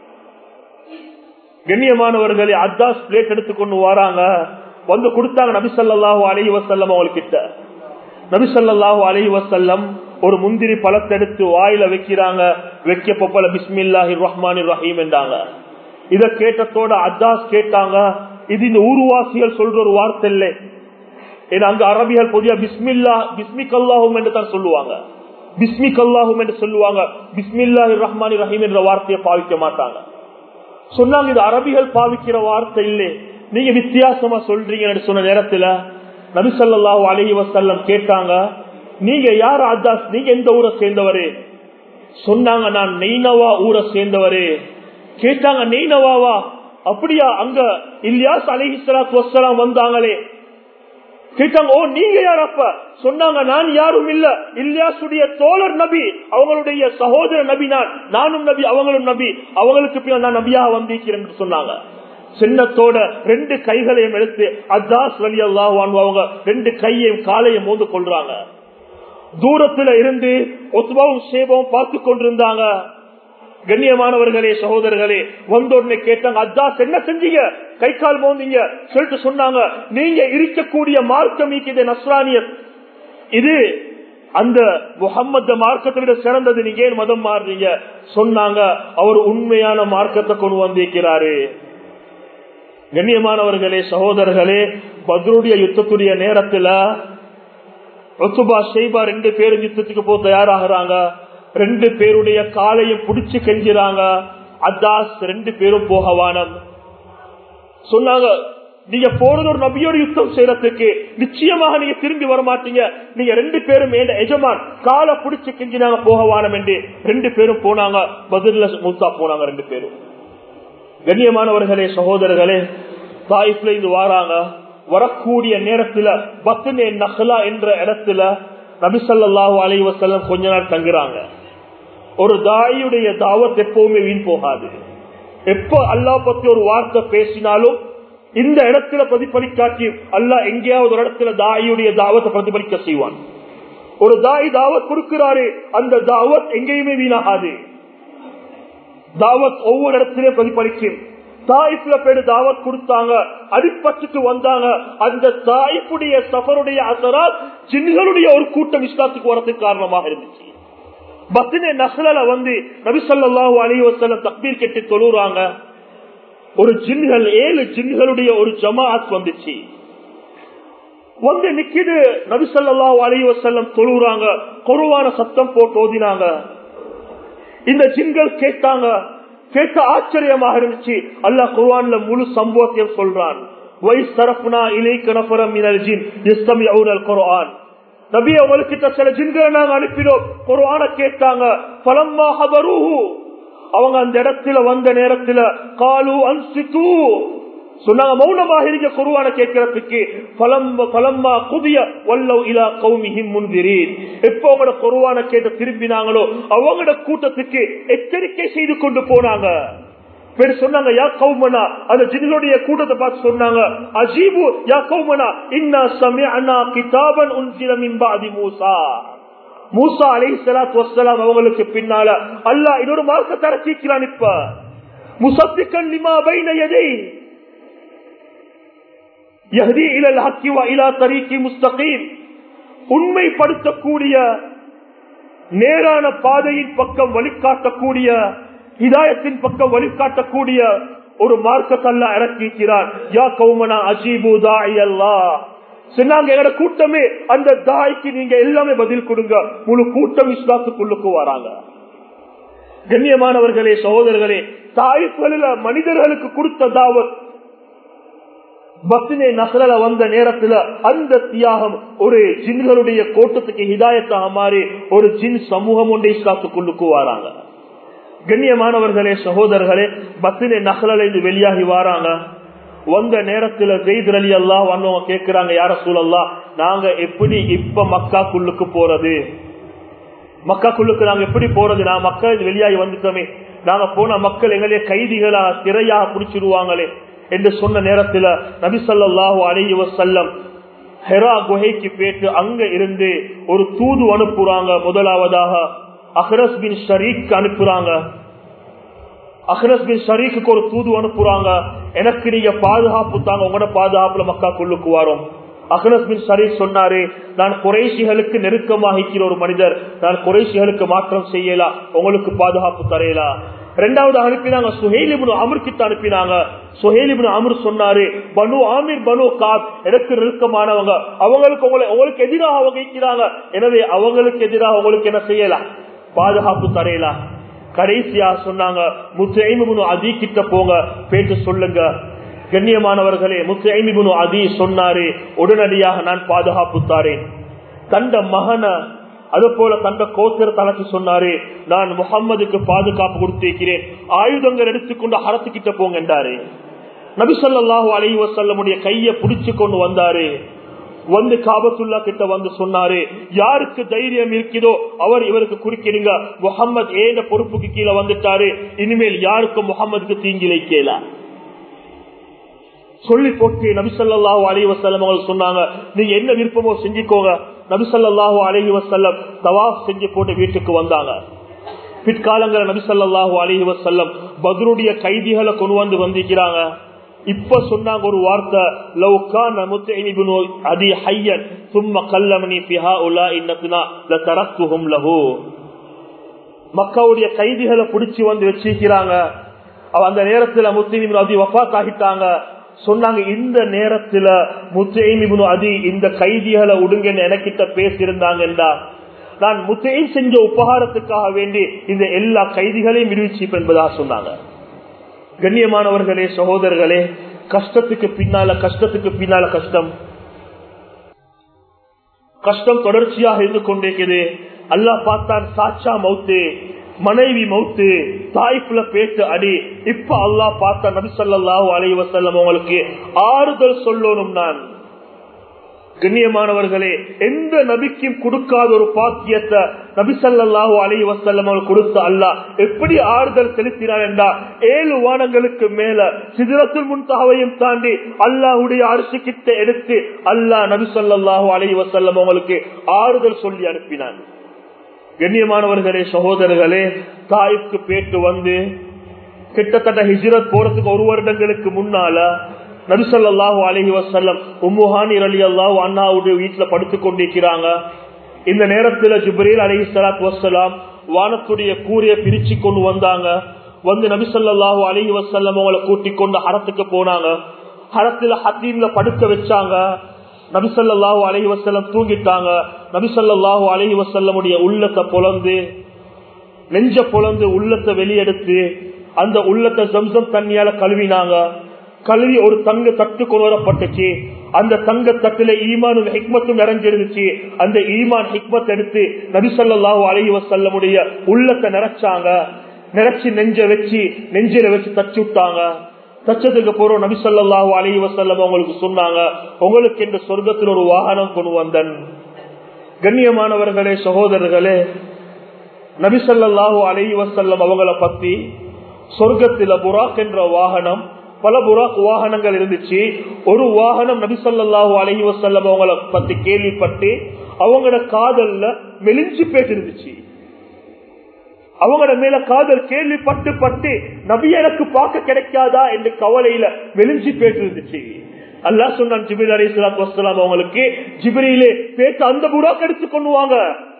கண்ணியமானவர்களே அஜாஸ் பிளேட் எடுத்துக்கொண்டு வராங்க வந்து கொடுத்தாங்க நபிசல்லாஹு அலி வசல்லம் அவங்கக்கிட்ட நபிசல்லாஹு அலி வசல்லம் ஒரு முந்திரி பழத்தை எடுத்து வாயில வைக்கிறாங்க வைக்க பொப்பல பிஸ்மில்லாஹி ரஹ்மான் ரஹீம் என்றாங்க இத கேட்டத்தோட அஜாஸ் கேட்டாங்க இது இந்த ஊர்வாசிகள் சொல்ற ஒரு வார்த்தை இல்லை ஏன்னா அங்க அரபிகள் பொதியா பிஸ்மில்லா பிஸ்மிக் அல்லாஹும் என்று தான் சொல்லுவாங்க பிஸ்மிக் அல்லாஹும் என்று சொல்லுவாங்க பிஸ்மில்லாஹி ரஹ்மான் ரஹீம் என்ற வார்த்தையை பாவிக்க மாட்டாங்க சொன்னாங்க இது அரபிகள் பாவிக்கிற வார்த்தை இல்லை நீங்க வித்தியாசமா சொல்றீங்கன்னு சொன்ன நேரத்துல நபிசல்லாஹு அலஹி வசல்லம் கேட்டாங்க நீங்க யார் அஜாஸ் நீங்க எந்த ஊரை சேர்ந்தவரு சொன்னாங்க நான் நெய்னவா ஊரை சேர்ந்தவரு கேட்டாங்க நெய்னவாவா அப்படியா அங்க இல்லியாஸ் அலஹி சலாத்து வசலாம் வந்தாங்களே கேட்டாங்க ஓ நீங்க யார் அப்ப சொன்னாங்க நான் யாரும் இல்ல இல்லியாசுடைய தோழர் நபி அவங்களுடைய சகோதர நபி நான் நானும் நபி அவங்களும் நபி அவங்களுக்கு பின்னால் நான் நபியாக வந்திருக்கிறேன் சொன்னாங்க சின்னத்தோட ரெண்டு கைகளையும் எடுத்து அஜாஸ் வலி அல்லாஹ் அவங்க ரெண்டு கையையும் காலையும் மோந்து கொள்றாங்க தூரத்துல இருந்து ஒத்துபாவும் சேபவும் பார்த்து கொண்டிருந்தாங்க கண்ணியமானவர்களே சகோதரர்களே வந்த உடனே கேட்டாங்க அஜாஸ் என்ன செஞ்சீங்க கை கால் மோந்தீங்க சொல்லிட்டு சொன்னாங்க நீங்க இருக்கக்கூடிய மார்க்கம் இது நஸ்ரானியத் இது அந்த முகம்மது மார்க்கத்தை விட சிறந்தது நீங்க ஏன் மதம் மாறுறீங்க சொன்னாங்க அவர் உண்மையான மார்க்கத்தை கொண்டு வந்திருக்கிறாரு கண்ணியமானவர்களே சகோதரர்களே பத்ருடைய யுத்தத்துடைய நேரத்துல ஒத்துபா ஷெய்பா ரெண்டு பேரும் யுத்தத்துக்கு போக தயாராகிறாங்க ரெண்டு பேருடைய காலையும் புடிச்சு கெஞ்சிறாங்க அத்தாஸ் ரெண்டு பேரும் போகவானம் சொன்னாங்க நீங்க போறது ஒரு நபியோட யுத்தம் செய்யறதுக்கு நிச்சயமாக நீங்க திரும்பி வர மாட்டீங்க நீங்க ரெண்டு பேரும் எஜமான் காலை புடிச்சு கெஞ்சினாங்க போகவானம் என்று ரெண்டு பேரும் போனாங்க பதில மூத்தா போனாங்க ரெண்டு பேரும் கண்ணியமானவர்களே சகோதரர்களே தாயிப்ல இது வாராங்க வரக்கூடிய நேரத்துல பத்துனே நஹ்லா என்ற இடத்துல நபிசல்லாஹு அலைவசல்லம் கொஞ்ச நாள் தங்குறாங்க ஒரு தாயுடைய தாவத் எப்பவுமே வீண் போகாது எப்ப அல்லா பத்தி ஒரு வார்த்தை பேசினாலும் இந்த இடத்துல பிரதிபலிக்காட்டி அல்லா எங்கேயாவது ஒரு இடத்துல தாயுடைய தாவத்தை பிரதிபலிக்க செய்வான் ஒரு தாய் தாவத் கொடுக்கிறாரு அந்த தாவத் எங்கேயுமே வீணாகாது தாவத் ஒவ்வொரு இடத்திலே பிரதிபலிக்கும் தாய்ப்புல பேரு தாவத் கொடுத்தாங்க அடிப்பட்டுட்டு வந்தாங்க அந்த தாய்ப்புடைய சஃபருடைய அசரால் ஜின்களுடைய ஒரு கூட்டம் இஸ்லாத்துக்கு வரதுக்கு காரணமாக இருந்துச்சு பத்தினே நசல வந்து நபிசல்லாஹு அலி வசல்லம் தக்பீர் கெட்டு தொழுறாங்க ஒரு ஜின்கள் ஏழு ஜின்களுடைய ஒரு ஜமாத் வந்துச்சு வந்து நிக்கிது நபிசல்லாஹு அலி வசல்லம் தொழுறாங்க குருவான சத்தம் போட்டு ஓதினாங்க இந்த ஜின்கள் கேட்டாங்க கேட்க ஆச்சரியமாக இருந்துச்சு அல்லா குர்வான்ல முழு சம்பவத்தையும் சொல்றான் நபி அவங்களுக்கு சில ஜின்களை நாங்க அனுப்பினோம் குர்வான கேட்டாங்க பலமாக அவங்க அந்த இடத்துல வந்த நேரத்துல காலு அன்சித்து சொன்னாங்க மௌனமாக இருக்க குருவான கேட்கறதுக்கு பலம்மா புதிய வல்லவ் இலா கௌமிஹிம் முன்திரீன் எப்போ அவங்களோட குருவான கேட்ட திரும்பினாங்களோ அவங்களோட கூட்டத்துக்கு எச்சரிக்கை செய்து கொண்டு போனாங்க பேர் சொன்னாங்க யா கௌமனா அந்த ஜின்களுடைய கூட்டத்தை பார்த்து சொன்னாங்க அஜீபு யா கௌமனா இன்னா சமிஅனா கிதாபன் உன்சில மின் பாதி மூசா மூசா அலைஹி ஸலாத்து வஸ்ஸலாம் அவங்களுக்கு பின்னால அல்லாஹ் இன்னொரு மார்க்கத்தை அரசிக்கிறான் இப்ப முசத்திக்கன் லிமா பைன யதை யஹ்தி இலல் ஹக்கி வ இலா தரீகி முஸ்தகீம் உண்மைப்படுத்தக்கூடிய நேரான பாதையின் பக்கம் வழிகாட்டக்கூடிய ஹிதாயத்தின் பக்கம் வழிகாட்டக்கூடிய ஒரு மார்க்கத்தல்ல இறக்கிக்கிறார் யா கௌமனா அஜீபு தாய் அல்லா சொன்னாங்க எங்கட கூட்டமே அந்த தாய்க்கு நீங்க எல்லாமே பதில் கொடுங்க முழு கூட்டம் இஸ்லாத்துக்குள்ளுக்கு வராங்க கண்ணியமானவர்களே சகோதரர்களே தாய்ப்புகளில் மனிதர்களுக்கு கொடுத்த தாவத் பக்தினை நகரல வந்த நேரத்துல அந்த தியாகம் ஒரு ஜின்களுடைய கோட்டத்துக்கு ஹிதாயத்தாக மாறி ஒரு ஜின் சமூகம் ஒன்றை இஸ்லாத்துக்குள்ளுக்கு வராங்க கண்ணியமானவர்களே சகோதரர்களே பக்தினை நகரல இது வெளியாகி வராங்க வந்த நேரத்துல ஜெயித் அலி அல்லா வந்தவங்க கேட்கிறாங்க யார சூழல்லா நாங்க எப்படி இப்ப மக்காக்குள்ளுக்கு போறது மக்காக்குள்ளுக்கு நாங்க எப்படி போறது நான் மக்கள் வெளியாகி வந்துட்டோமே நாங்க போன மக்கள் எங்களே கைதிகளா சிறையாக பிடிச்சிருவாங்களே என்று சொன்ன நேரத்துல நபிசல்லாஹு அலைஹி வசல்லம் ஹெரா குகைக்கு போயிட்டு அங்க இருந்து ஒரு தூது அனுப்புறாங்க முதலாவதாக அஹ்ரஸ் பின் ஷரீக் அனுப்புறாங்க அஹ்ரஸ் பின் ஷரீக்கு ஒரு தூது அனுப்புறாங்க எனக்கு நீங்க பாதுகாப்பு தாங்க உங்களோட பாதுகாப்புல மக்காக்குள்ளுக்கு வரும் அஹ்ரஸ் பின் ஷரீக் சொன்னாரு நான் குறைசிகளுக்கு நெருக்கமாகிக்கிற ஒரு மனிதர் நான் குறைசிகளுக்கு மாற்றம் செய்யலாம் உங்களுக்கு பாதுகாப்பு தரையலாம் ரெண்டாவது அனுப்பினாங்க சுஹேலிபுன் அமர் கிட்ட அனுப்பினாங்க சுஹேலிபுன் அமர் சொன்னாரு பனு ஆமீர் பனு காப் எனக்கு நெருக்கமானவங்க அவங்களுக்கு உங்களை உங்களுக்கு எதிராக அவங்க இருக்கிறாங்க எனவே அவங்களுக்கு எதிராக உங்களுக்கு என்ன செய்யலாம் பாதுகாப்பு தரையலாம் கடைசியா சொன்னாங்க முத்தைமுனு அதி கிட்ட போங்க பேட்டு சொல்லுங்க கண்ணியமானவர்களே முத்தைமுனு அதி சொன்னாரு உடனடியாக நான் பாதுகாப்பு தாரேன் தண்ட மகனை அது போல தந்த கோத்திர தனக்கு சொன்னாரு நான் முகம்மதுக்கு பாதுகாப்பு கொடுத்திருக்கிறேன் ஆயுதங்கள் எடுத்துக்கொண்டு அரசுக்கிட்ட போங்க என்றாரு நபிசல்லாஹு அலி வசல்லமுடைய கைய பிடிச்சு கொண்டு வந்தாரு வந்து காபத்துல்லா கிட்ட வந்து சொன்னாரு யாருக்கு தைரியம் இருக்குதோ அவர் இவருக்கு குறுக்கிடுங்க முகம்மது ஏந்த பொறுப்புக்கு கீழே வந்துட்டாரு இனிமேல் யாருக்கும் முகம்மதுக்கு தீங்கிழைக்கல சொல்லி போட்டு நபிசல்லாஹு அலி வசல்லம் அவங்க சொன்னாங்க நீங்க என்ன விருப்பமோ செஞ்சுக்கோங்க நபிசல்லாஹு அலஹி வசல்லம் தவாப் செஞ்சு போட்டு வீட்டுக்கு வந்தாங்க பிற்காலங்களில் நபிசல்லாஹு அலஹி வசல்லம் பத்ருடைய கைதிகளை கொண்டு வந்து வந்திருக்கிறாங்க இப்ப சொன்னாங்க ஒரு வார்த்தை லவ்கான் அதி ஹையன் சும்ம கல்லமணி பிஹா உலா இன்னத்துனா தரத்துகும் லஹு மக்காவுடைய கைதிகளை பிடிச்சு வந்து வச்சிருக்கிறாங்க அவ அந்த நேரத்துல முஸ்லிம் அதி வஃத் ஆகிட்டாங்க சொன்னாங்க இந்த நேரத்துல முத்தைமிபுனு அதி இந்த கைதிகளை உடுங்கன்னு எனக்கிட்ட பேசியிருந்தாங்கன்றா நான் முத்தையும் செஞ்ச உபகாரத்துக்காக வேண்டி இந்த எல்லா கைதிகளையும் விடுவிச்சிப் என்பதா சொன்னாங்க கண்ணியமானவர்களே சகோதரர்களே கஷ்டத்துக்கு பின்னால கஷ்டத்துக்கு பின்னால கஷ்டம் கஷ்டம் தொடர்ச்சியாக இருந்து கொண்டிருக்கிறது அல்லா பார்த்தான் சாச்சா மவுத்து மனைவி மவுத்து தாய்ப்புல பேட்டு அடி இப்ப அல்லா பார்த்த நபிசல்லாஹு அலைவ செல்லம் உங்களுக்கு ஆறுதல் சொல்லணும் நான் கண்ணியமானவர்களே எந்த நபிக்கும் கொடுக்காத ஒரு பாக்கியத்தை நபிசல்லாஹு அலி வசல்லம் அவர் கொடுத்த அல்லா எப்படி ஆறுதல் செலுத்தினார் என்றா ஏழு வானங்களுக்கு மேல சிதிரத்தில் முன்தகவையும் தாண்டி அல்லாஹுடைய அரிசி கிட்ட எடுத்து அல்லாஹ் நபிசல்லாஹு அலி வசல்லம் அவங்களுக்கு ஆறுதல் சொல்லி அனுப்பினான் கண்ணியமானவர்களே சகோதரர்களே தாய்க்கு பேட்டு வந்து கிட்டத்தட்ட ஹிஜ்ரத் போறதுக்கு ஒரு வருடங்களுக்கு முன்னால நபிசல்லாஹு அலஹி வசல்லம் உம்முஹானி அலி அல்லாஹ் அண்ணாவுடைய வீட்டுல படுத்துக் கொண்டிருக்கிறாங்க இந்த நேரத்துல ஜிப்ரீல் அலஹி சலாத் வசலாம் வானத்துடைய கூறிய பிரிச்சு கொண்டு வந்தாங்க வந்து நபிசல்லாஹு அலஹி வசல்லம் அவங்களை கூட்டிக் கொண்டு ஹரத்துக்கு போனாங்க ஹரத்துல ஹத்தீம்ல படுக்க வச்சாங்க நபிசல்லாஹு அலஹி வசல்லம் தூங்கிட்டாங்க நபிசல்லாஹு அலஹி வசல்லமுடைய உள்ளத்தை பொழந்து நெஞ்ச பொழந்து உள்ளத்தை வெளியெடுத்து அந்த உள்ளத்தை ஜம்சம் தண்ணியால கழுவினாங்க கல்வி ஒரு தங்க தட்டு கொண்டு வரப்பட்டுச்சு அந்த தங்க தட்டுல ஈமானும் ஹிக்மத்தும் நிறைஞ்சிருந்துச்சு அந்த ஈமான் ஹிக்மத் எடுத்து நபிசல்லாஹு அலஹி வசல்லமுடைய உள்ளத்தை நிறைச்சாங்க நிறைச்சு நெஞ்ச வச்சு நெஞ்சில வச்சு தச்சு விட்டாங்க தச்சதுக்கு போறோம் நபிசல்லாஹு அலஹி வசல்லம் அவங்களுக்கு சொன்னாங்க உங்களுக்கு இந்த சொர்க்கத்தில் ஒரு வாகனம் கொண்டு வந்தன் கண்ணியமானவர்களே சகோதரர்களே நபிசல்லாஹு அலஹி வசல்லம் அவங்கள பத்தி சொர்க்கத்தில புராக் என்ற வாகனம் பல புறாக் வாகனங்கள் இருந்துச்சு ஒரு வாகனம் நபிசல்லாஹு அலஹி வசல்லம் அவங்கள பத்தி கேள்விப்பட்டு அவங்களோட காதல்ல மெலிஞ்சு போயிட்டு இருந்துச்சு அவங்களோட மேல காதல் கேள்விப்பட்டு பட்டு நபி எனக்கு பார்க்க கிடைக்காதா என்று கவலையில வெளிஞ்சு போயிட்டு இருந்துச்சு அல்லா சொன்னான் ஜிபிரி அலி சலாத்து வசலாம் அவங்களுக்கு ஜிபிரியிலே பேச்சு அந்த புறாக் எடுத்து கொண்டுவாங்க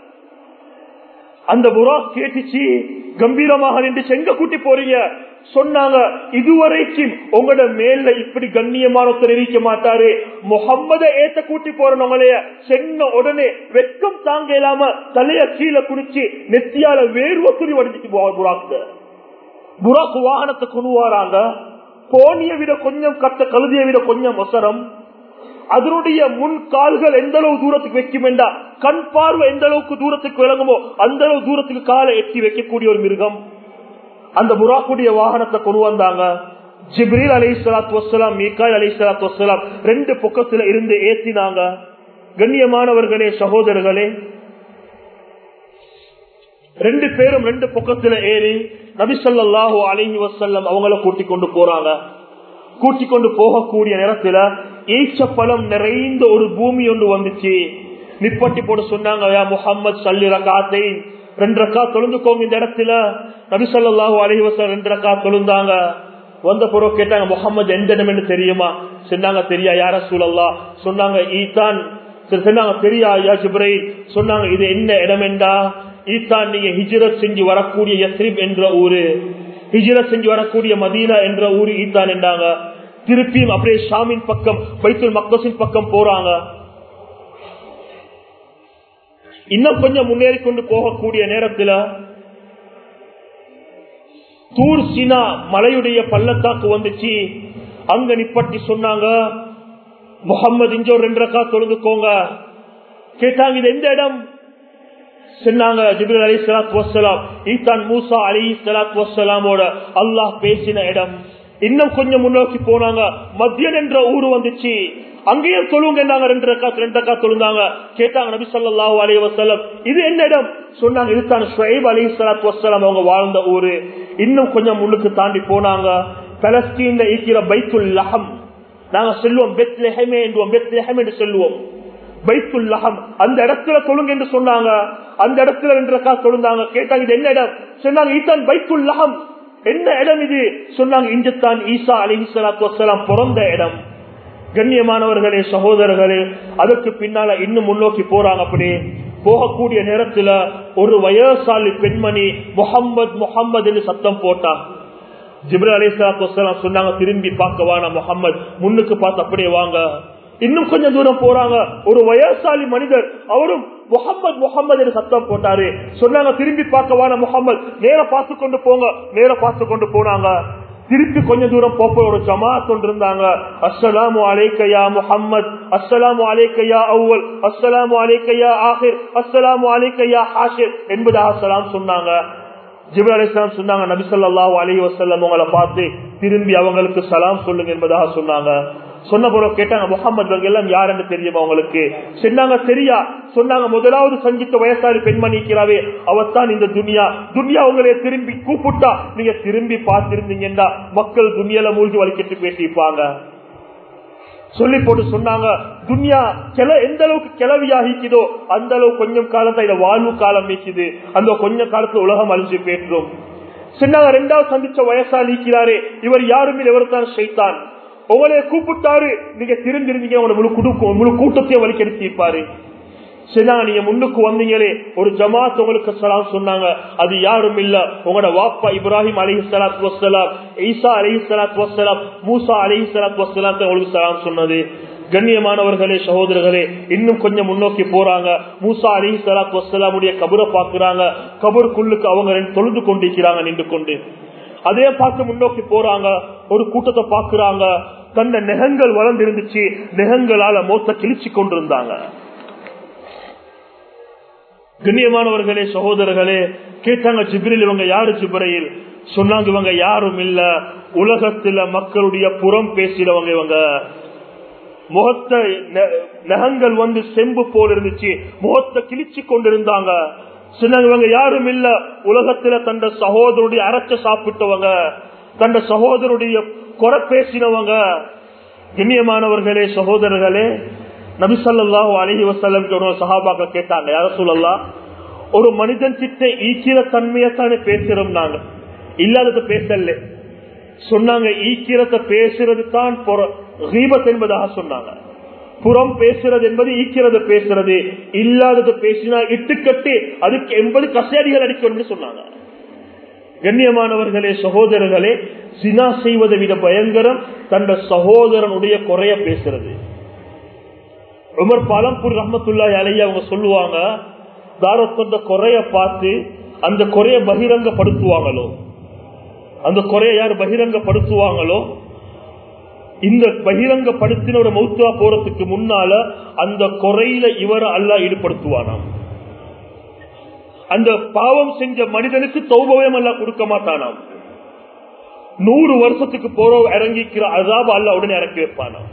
அந்த புறாக் கேட்டுச்சு கம்பீரமாக நின்று செங்க கூட்டி போறீங்க சொன்னாங்க இதுவரைக்கும் உங்களோட மேல இப்படி கண்ணியமான ஒருத்தர் இருக்க மாட்டாரு முகம்மத ஏத்த கூட்டி போறவங்களைய சென்ன உடனே வெக்கம் தாங்க இல்லாம தலைய கீழே குடிச்சு நெத்தியால வேர்வ துணி வடிச்சிட்டு புறாக்கு புறாக்கு வாகனத்தை கொண்டு வராங்க போனிய விட கொஞ்சம் கட்ட கழுதியை விட கொஞ்சம் ஒசரம் அதனுடைய முன் கால்கள் எந்த அளவு தூரத்துக்கு வைக்கும் என்றா கண் பார்வை எந்த அளவுக்கு தூரத்துக்கு விளங்குமோ அந்த அளவு தூரத்துக்கு காலை எட்டி வைக்கக்கூடிய ஒரு மிருகம் அந்த புறாக்குடைய வாகனத்தை கொண்டு வந்தாங்க ஜிப்ரீல் அலி சலாத் வசலாம் மீக்காய் அலி சலாத் வசலாம் ரெண்டு பக்கத்துல இருந்து ஏத்தினாங்க கண்ணியமானவர்களே சகோதரர்களே ரெண்டு பேரும் ரெண்டு பக்கத்துல ஏறி நபிசல்லாஹு அலஹி வசல்லம் அவங்கள கூட்டிக் கொண்டு போறாங்க கூட்டிக் கொண்டு போகக்கூடிய நேரத்துல ஈச்சப்பழம் நிறைந்த ஒரு பூமி ஒன்று வந்துச்சு நிப்பட்டி போட்டு சொன்னாங்க முகமது சல்லி ரகாத்தை ரெண்டு ரக்கா தொழுந்துக்கோங்க இந்த இடத்துல நபிசல்லாஹு அலஹி வசல்லம் ரெண்டு ரக்கா தொழுந்தாங்க வந்த பிறகு கேட்டாங்க முகமது எந்த இடம் தெரியுமா சொன்னாங்க தெரியா யார சூழல்லா சொன்னாங்க ஈத்தான் சொன்னாங்க தெரியா ஐயா ஜிப்ரை சொன்னாங்க இது என்ன இடம் என்றா ஈத்தான் நீங்க ஹிஜ்ரத் செஞ்சு வரக்கூடிய யஸ்ரிப் என்ற ஊரு ஹிஜ்ரத் செஞ்சு வரக்கூடிய மதீனா என்ற ஊரு ஈத்தான் என்றாங்க திருப்பியும் அப்படியே ஷாமின் பக்கம் பைத்துல் மக்கசின் பக்கம் போறாங்க இன்னும் கொஞ்சம் முன்னேறி கொண்டு போகக்கூடிய நேரத்தில் தூர் சினா மலையுடைய பள்ளத்தாக்கு வந்துச்சு அங்க நிப்பட்டி சொன்னாங்க முகம்மது இஞ்சோ ரெண்டு ரக்கா தொழுதுக்கோங்க கேட்டாங்க இது எந்த இடம் சொன்னாங்க ஜிபில் அலி சலாத் வசலாம் ஈத்தான் மூசா அலி சலாத் வசலாமோட அல்லாஹ் பேசின இடம் இன்னும் கொஞ்சம் முன்னோக்கி போனாங்க மத்தியன் என்ற ஊரு வந்துச்சு அங்கேயும் தொழுங்க நாங்க ரெண்டு ரக்கா ரெண்டு ரக்கா தொழுந்தாங்க கேட்டாங்க நபி சொல்லாஹு அலி வசலம் இது என்ன இடம் சொன்னாங்க இதுதான் ஷுவைப் அலி சலாத் வசலாம் அவங்க வாழ்ந்த ஊரு இன்னும் கொஞ்சம் முன்னுக்கு தாண்டி போனாங்க பலஸ்தீன்ல இருக்கிற பைத்துல் லஹம் நாங்க செல்வோம் பெத் லெஹமே என்றுவோம் பெத் லெஹம் என்று சொல்லுவோம் பைத்துல் லஹம் அந்த இடத்துல தொழுங்க என்று சொன்னாங்க அந்த இடத்துல ரெண்டு ரக்கா தொழுந்தாங்க கேட்டாங்க இது என்ன இடம் சொன்னாங்க இதுதான் பைத்துல் லஹம் என்ன இடம் இது சொன்னாங்க இஞ்சுத்தான் ஈசா அலி சலாத்து வசலாம் பிறந்த இடம் கண்ணியமானவர்களே சகோதரர்களே அதற்கு பின்னால இன்னும் முன்னோக்கி போறாங்க அப்படி போகக்கூடிய நேரத்துல ஒரு வயசாலி பெண்மணி முகம்மது முகம்மது என்று சத்தம் போட்டா ஜிப்ரா அலி சலாத்து சொன்னாங்க திரும்பி பார்க்க வானா முகம்மது முன்னுக்கு பார்த்து அப்படியே வாங்க இன்னும் கொஞ்சம் தூரம் போறாங்க ஒரு வயசாலி மனிதர் அவரும் முகம்மது முகம்மது என்று சத்தம் போட்டாரு சொன்னாங்க திரும்பி பார்க்க வான முகம்மது நேர பார்த்து கொண்டு போங்க நேர பார்த்து கொண்டு போனாங்க திருப்பி கொஞ்ச தூரம் போப்ப ஒரு ஜமாத் கொண்டு இருந்தாங்க அஸ்ஸலாமு அலைக்கையா முஹம்மத் அஸ்ஸலாமு அலைக்கையா அவ்வல் அஸ்ஸலாமு அலைக்கையா ஆஹிர் அஸ்ஸலாமு அலைக்கையா ஹாஷிர் என்பதாக சலாம் சொன்னாங்க ஜிபர் அலிஸ்லாம் சொன்னாங்க நபி சொல்லாஹு அலி வசல்லம் உங்களை பார்த்து திரும்பி அவங்களுக்கு சலாம் சொல்லுங்க என்பதாக சொன்னாங்க சொன்ன பிறகு கேட்டாங்க முகமது எல்லாம் யாருன்னு தெரியுமா உங்களுக்கு சொன்னாங்க தெரியா சொன்னாங்க முதலாவது சஞ்சித்த வயசாரி பெண்மணிக்கிறாவே அவத்தான் இந்த துனியா துனியா உங்களை திரும்பி கூப்பிட்டா நீங்க திரும்பி பார்த்திருந்தீங்கன்னா மக்கள் துனியால மூழ்கி வலிக்கிட்டு பேசிப்பாங்க சொல்லி போட்டு சொன்னாங்க துன்யா கிள எந்த அளவுக்கு கிளவியாகிக்குதோ அந்த அளவு கொஞ்சம் காலத்தை இதை வாழ்வு காலம் நீக்குது அந்த கொஞ்ச காலத்துல உலகம் அழிஞ்சு பேற்றும் சொன்னாங்க ரெண்டாவது சந்திச்ச வயசா நீக்கிறாரே இவர் யாருமே இவர் தான் செய்தான் உங்களை கூப்பிட்டாரு நீங்க திரும்பிருந்தீங்க உங்களை முழு குடுக்கும் முழு கூட்டத்தையும் வலிக்கெடுத்திருப்பாரு சொன்னாங்க நீங்க முன்னுக்கு வந்தீங்களே ஒரு ஜமாத் உங்களுக்கு சலாம் சொன்னாங்க அது யாரும் இல்ல உங்களோட வாப்பா இப்ராஹிம் அலஹி சலாத் வசலாம் ஈசா அலஹி சலாத் வசலாம் மூசா அலஹி சலாத் வசலாம் உங்களுக்கு சலாம் சொன்னது கண்ணியமானவர்களே சகோதரர்களே இன்னும் கொஞ்சம் முன்னோக்கி போறாங்க மூசா அலி சலாத் வசலாமுடைய கபரை பாக்குறாங்க கபருக்குள்ளுக்கு அவங்க ரெண்டு தொழுது கொண்டிருக்கிறாங்க நின்று கொண்டு அதே பார்த்து முன்னோக்கி போறாங்க ஒரு கூட்டத்தை பாக்குறாங்க தன்னை நெகங்கள் வளர்ந்திருந்துச்சு நெகங்களால மோத்த கிழிச்சு கொண்டிருந்தாங்க கண்ணியமானவர்களே சகோதரர்களே கேட்டாங்க ஜிப்ரில் இவங்க யாரு ஜிப்ரையில் சொன்னாங்க இவங்க யாரும் இல்ல உலகத்துல மக்களுடைய புறம் பேசினவங்க இவங்க முகத்தை நகங்கள் வந்து செம்பு போல இருந்துச்சு முகத்தை கிழிச்சு கொண்டிருந்தாங்க சொன்னாங்க இவங்க யாரும் இல்ல உலகத்துல தந்த சகோதரருடைய அரைச்ச சாப்பிட்டவங்க தந்த சகோதரருடைய குறை பேசினவங்க கண்ணியமானவர்களே சகோதரர்களே நபிசல்லாஹு அலஹி வசல்லம் சஹாபாக்க கேட்டாங்க யார சொல்லலாம் ஒரு மனிதன் கிட்ட ஈக்கிற தன்மையத்தானே பேசுறோம் நாங்க இல்லாதத பேசல சொன்னாங்க ஈக்கிரத்தை பேசுறது தான் என்பதாக சொன்னாங்க புறம் பேசுறது என்பது ஈக்கிறது பேசுறது இல்லாதது பேசினா இட்டுக்கட்டு அதுக்கு எண்பது கசேரிகள் அடிக்கணும்னு சொன்னாங்க கண்ணியமானவர்களே சகோதரர்களே சினா செய்வதை விட பயங்கரம் தந்த சகோதரனுடைய குறைய பேசுறது உமர் பாலம்பூர் ரஹமத்துல்லா அலைய அவங்க சொல்லுவாங்க தாரத்தொண்ட குறைய பார்த்து அந்த குறைய பகிரங்கப்படுத்துவாங்களோ அந்த குறைய யார் பகிரங்கப்படுத்துவாங்களோ இந்த பகிரங்கப்படுத்தின ஒரு மௌத்துவா போறதுக்கு முன்னால அந்த குறையில இவர் அல்ல ஈடுபடுத்துவானாம் அந்த பாவம் செஞ்ச மனிதனுக்கு தௌபவம் அல்ல கொடுக்க மாட்டானாம் நூறு வருஷத்துக்கு போற இறங்கிக்கிற அதாப அல்ல உடனே இறக்கி வைப்பானாம்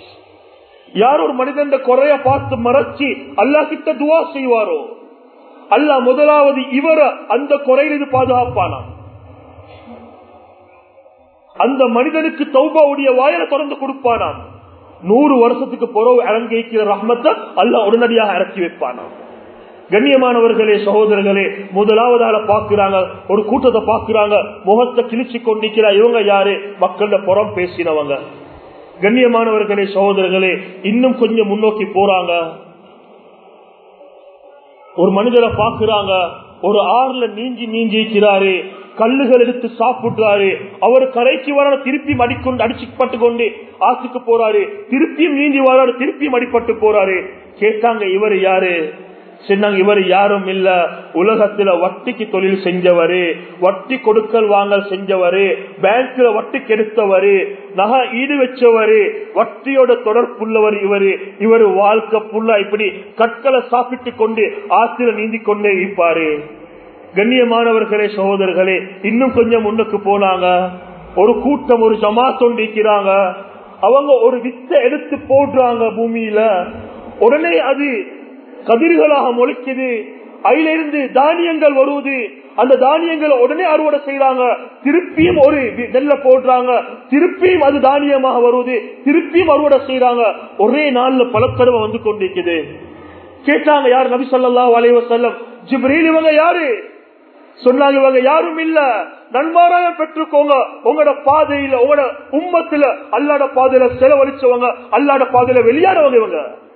யார் ஒரு மனிதன் குறைய பார்த்து மறைச்சு அல்லா கிட்ட துவா செய்வாரோ அல்ல முதலாவது இவர அந்த குறையிலிருந்து பாதுகாப்பானாம் அந்த மனிதனுக்கு தௌபாவுடைய வாயில திறந்து கொடுப்பானாம் நூறு வருஷத்துக்கு புறவு இறங்கிக்கிற ரஹ்மத்தை அல்ல உடனடியாக இறக்கி வைப்பானாம் கண்ணியமானவர்களே சகோதரர்களே முதலாவதால பாக்குறாங்க ஒரு கூட்டத்தை பாக்குறாங்க முகத்தை கிழிச்சு கொண்டிருக்கிறா இவங்க யாரு மக்கள புறம் பேசினவங்க கண்ணியமானவர்களே சகோதரர்களே இன்னும் கொஞ்சம் முன்னோக்கி போறாங்க ஒரு மனிதரை பாக்குறாங்க ஒரு ஆறுல நீஞ்சி நீஞ்சி இருக்கிறாரு கல்லுகள் எடுத்து சாப்பிடுறாரு அவர் கரைக்கு வர திருப்பி மடிக்கொண்டு அடிச்சுப்பட்டு கொண்டு ஆத்துக்கு போறாரு திருப்பியும் நீந்தி வராரு திருப்பியும் அடிப்பட்டு போறாரு கேட்டாங்க இவர் யாரு சொன்னாங்க இவர் யாரும் இல்ல உலகத்துல வட்டிக்கு தொழில் செஞ்சவரு வட்டி கொடுக்கல் வாங்கல் செஞ்சவரு பேங்க்ல வட்டி கெடுத்தவரு நகை ஈடு வச்சவரு வட்டியோட தொடர்புள்ளவர் இவரு இவர் வாழ்க்கை புல்லா இப்படி கற்களை சாப்பிட்டு கொண்டு ஆத்திர நீந்தி கொண்டே இருப்பாரு கண்ணியமானவர்களே சகோதரர்களே இன்னும் கொஞ்சம் முன்னுக்கு போனாங்க ஒரு கூட்டம் ஒரு ஜமாத் ஒன்றிக்கிறாங்க அவங்க ஒரு வித்தை எடுத்து போடுறாங்க பூமியில உடனே அது கதிர்களாக முளைக்குது அதிலிருந்து தானியங்கள் வருவது அந்த தானியங்களை உடனே அறுவடை செய்யறாங்க திருப்பியும் ஒரு நெல்ல போடுறாங்க திருப்பியும் அது தானியமாக வருவது திருப்பியும் அறுவடை செய்யறாங்க ஒரே நாள்ல பலத்தடவை வந்து கொண்டிருக்குது கேட்டாங்க யார் நபி சொல்லா வலைவ செல்லம் ஜிப்ரீல் இவங்க யாரு சொன்னாங்க இவங்க யாரும் இல்ல நன்மாராய பெற்றுக்கோங்க உங்களோட பாதையில உங்களோட உம்மத்துல அல்லாட பாதையில செலவழிச்சவங்க அல்லாட பாதையில வெளியானவங்க இவங்க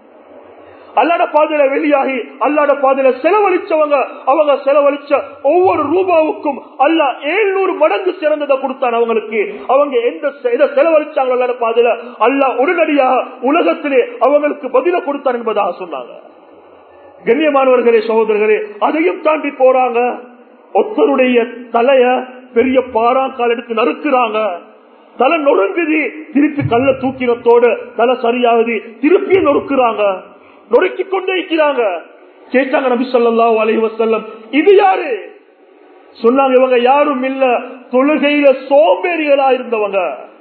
அல்லாட பாதையில வெளியாகி அல்லாட பாதையில செலவழிச்சவங்க அவங்க செலவழிச்ச ஒவ்வொரு ரூபாவுக்கும் அல்ல ஏழ்நூறு மடங்கு சிறந்ததை கொடுத்தான் அவங்களுக்கு அவங்க எந்த இதை செலவழிச்சாங்க அல்லாட பாதையில அல்ல உடனடியாக உலகத்திலே அவங்களுக்கு பதில கொடுத்தான் என்பதாக சொன்னாங்க கண்ணியமானவர்களே சகோதரர்களே அதையும் தாண்டி போறாங்க ஒருத்தருடைய தலைய பெரிய பாறாக்கால் எடுத்து நறுக்குறாங்க தலை நொறுங்குது திருப்பி கல்ல தூக்கினத்தோடு தலை சரியாகுது திருப்பியும் நொறுக்குறாங்க நொறுக்கி கொண்டே இருக்கிறாங்க கேட்டாங்க நபி சொல்லா அலி வசல்லம் இது யாரு சொன்னாங்க இவங்க யாரும் இல்ல தொழுகையில சோம்பேறிகளா இருந்தவங்க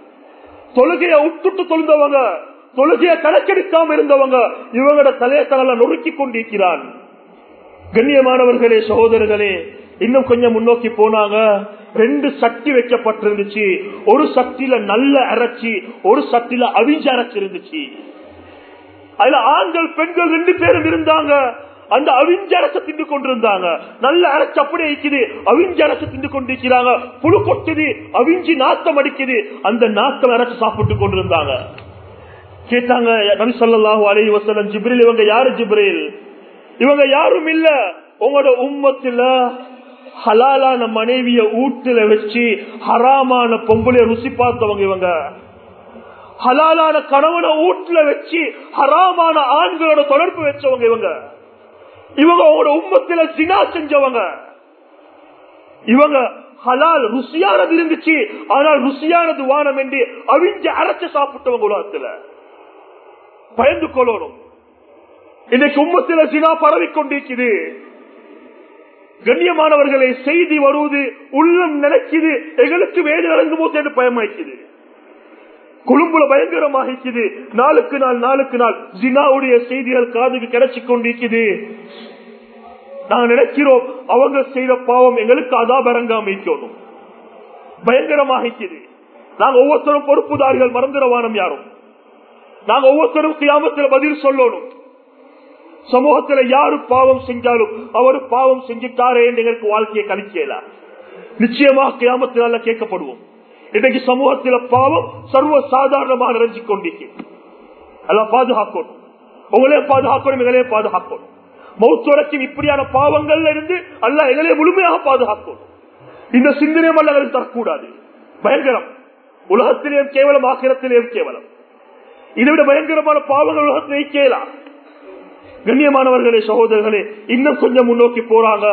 தொழுகைய உட்டுட்டு தொழுந்தவங்க தொழுகைய கணக்கெடுக்காம இருந்தவங்க இவங்களோட தலையத்தலை நொறுக்கி கொண்டிருக்கிறான் கண்ணியமானவர்களே சகோதரர்களே இன்னும் கொஞ்சம் முன்னோக்கி போனாங்க ரெண்டு சட்டி வைக்கப்பட்டிருந்துச்சு ஒரு சட்டில நல்ல அரைச்சி ஒரு சட்டில அவிஞ்ச அரைச்சி இருந்துச்சு அதுல ஆண்கள் பெண்கள் ரெண்டு பேரும் இருந்தாங்க அந்த அவிஞ்ச அரச திண்டு கொண்டிருந்தாங்க நல்ல அரசு அப்படியே இருக்குது அவிஞ்ச அரசு திண்டு கொண்டிருக்கிறாங்க புழு கொட்டுது அவிஞ்சி நாத்தம் அடிக்குது அந்த நாத்தம் அரசு சாப்பிட்டு கொண்டிருந்தாங்க கேட்டாங்க நபி சொல்லாஹு அலி வசலம் ஜிப்ரில் இவங்க யாரு ஜிப்ரில் இவங்க யாரும் இல்ல உங்களோட உம்மத்துல ஹலாலான மனைவிய ஊட்டுல வச்சு ஹராமான பொம்பளைய ருசி பார்த்தவங்க இவங்க ஹலாலான கணவனை வீட்டுல வச்சு ஹராமான ஆண்களோட தொடர்பு வச்சவங்க இவங்க இவங்க உங்களோட உம்மத்தில சினா செஞ்சவங்க இவங்க ஹலால் ருசியானது இருந்துச்சு ஆனால் ருசியானது வானம் என்று அவிஞ்ச அரைச்சு சாப்பிட்டவங்க உலகத்துல பயந்து கொள்ளணும் இன்னைக்கு உம்மத்தில சினா பரவி கொண்டிருக்குது கண்ணியமானவர்களை செய்தி வருவது உள்ளம் நினைக்குது எங்களுக்கு வேது நடங்கும் போது என்று பயமாய்க்குது கொழும்புல பயங்கரமாகிக்குது நாளுக்கு நாள் நாளுக்கு நாள் ஜினாவுடைய செய்திகள் காதுக்கு கிடைச்சு கொண்டிருக்குது நாங்க நினைக்கிறோம் அவங்க செய்த பாவம் எங்களுக்கு அதாபரங்காம வைக்கணும் பயங்கரமாகிக்குது நாங்க ஒவ்வொருத்தரும் பொறுப்புதாரிகள் மறந்துடவானம் யாரும் நாங்க ஒவ்வொருத்தரும் கியாமத்தில் பதில் சொல்லணும் சமூகத்துல யாரு பாவம் செஞ்சாலும் அவரு பாவம் செஞ்சுட்டாரே என்று எங்களுக்கு வாழ்க்கையை கழிச்சலாம் நிச்சயமாக கியாமத்தினால கேட்கப்படுவோம் இன்னைக்கு சமூகத்தில பாவம் சர்வ சாதாரணமாக நிறைஞ்சு கொண்டிருக்கு எல்லாம் பாதுகாக்கணும் உங்களே பாதுகாக்கணும் எங்களே பாதுகாக்கணும் மௌத்துவரைக்கும் இப்படியான பாவங்கள்ல இருந்து அல்ல எங்களே முழுமையாக பாதுகாக்கணும் இந்த சிந்தனை அல்ல தரக்கூடாது பயங்கரம் உலகத்திலேயும் கேவலம் ஆக்கிரத்திலேயும் கேவலம் இதை விட பயங்கரமான பாவங்கள் உலகத்திலே கேலாம் கண்ணியமானவர்களே சகோதரர்களே இன்னும் கொஞ்சம் முன்னோக்கி போறாங்க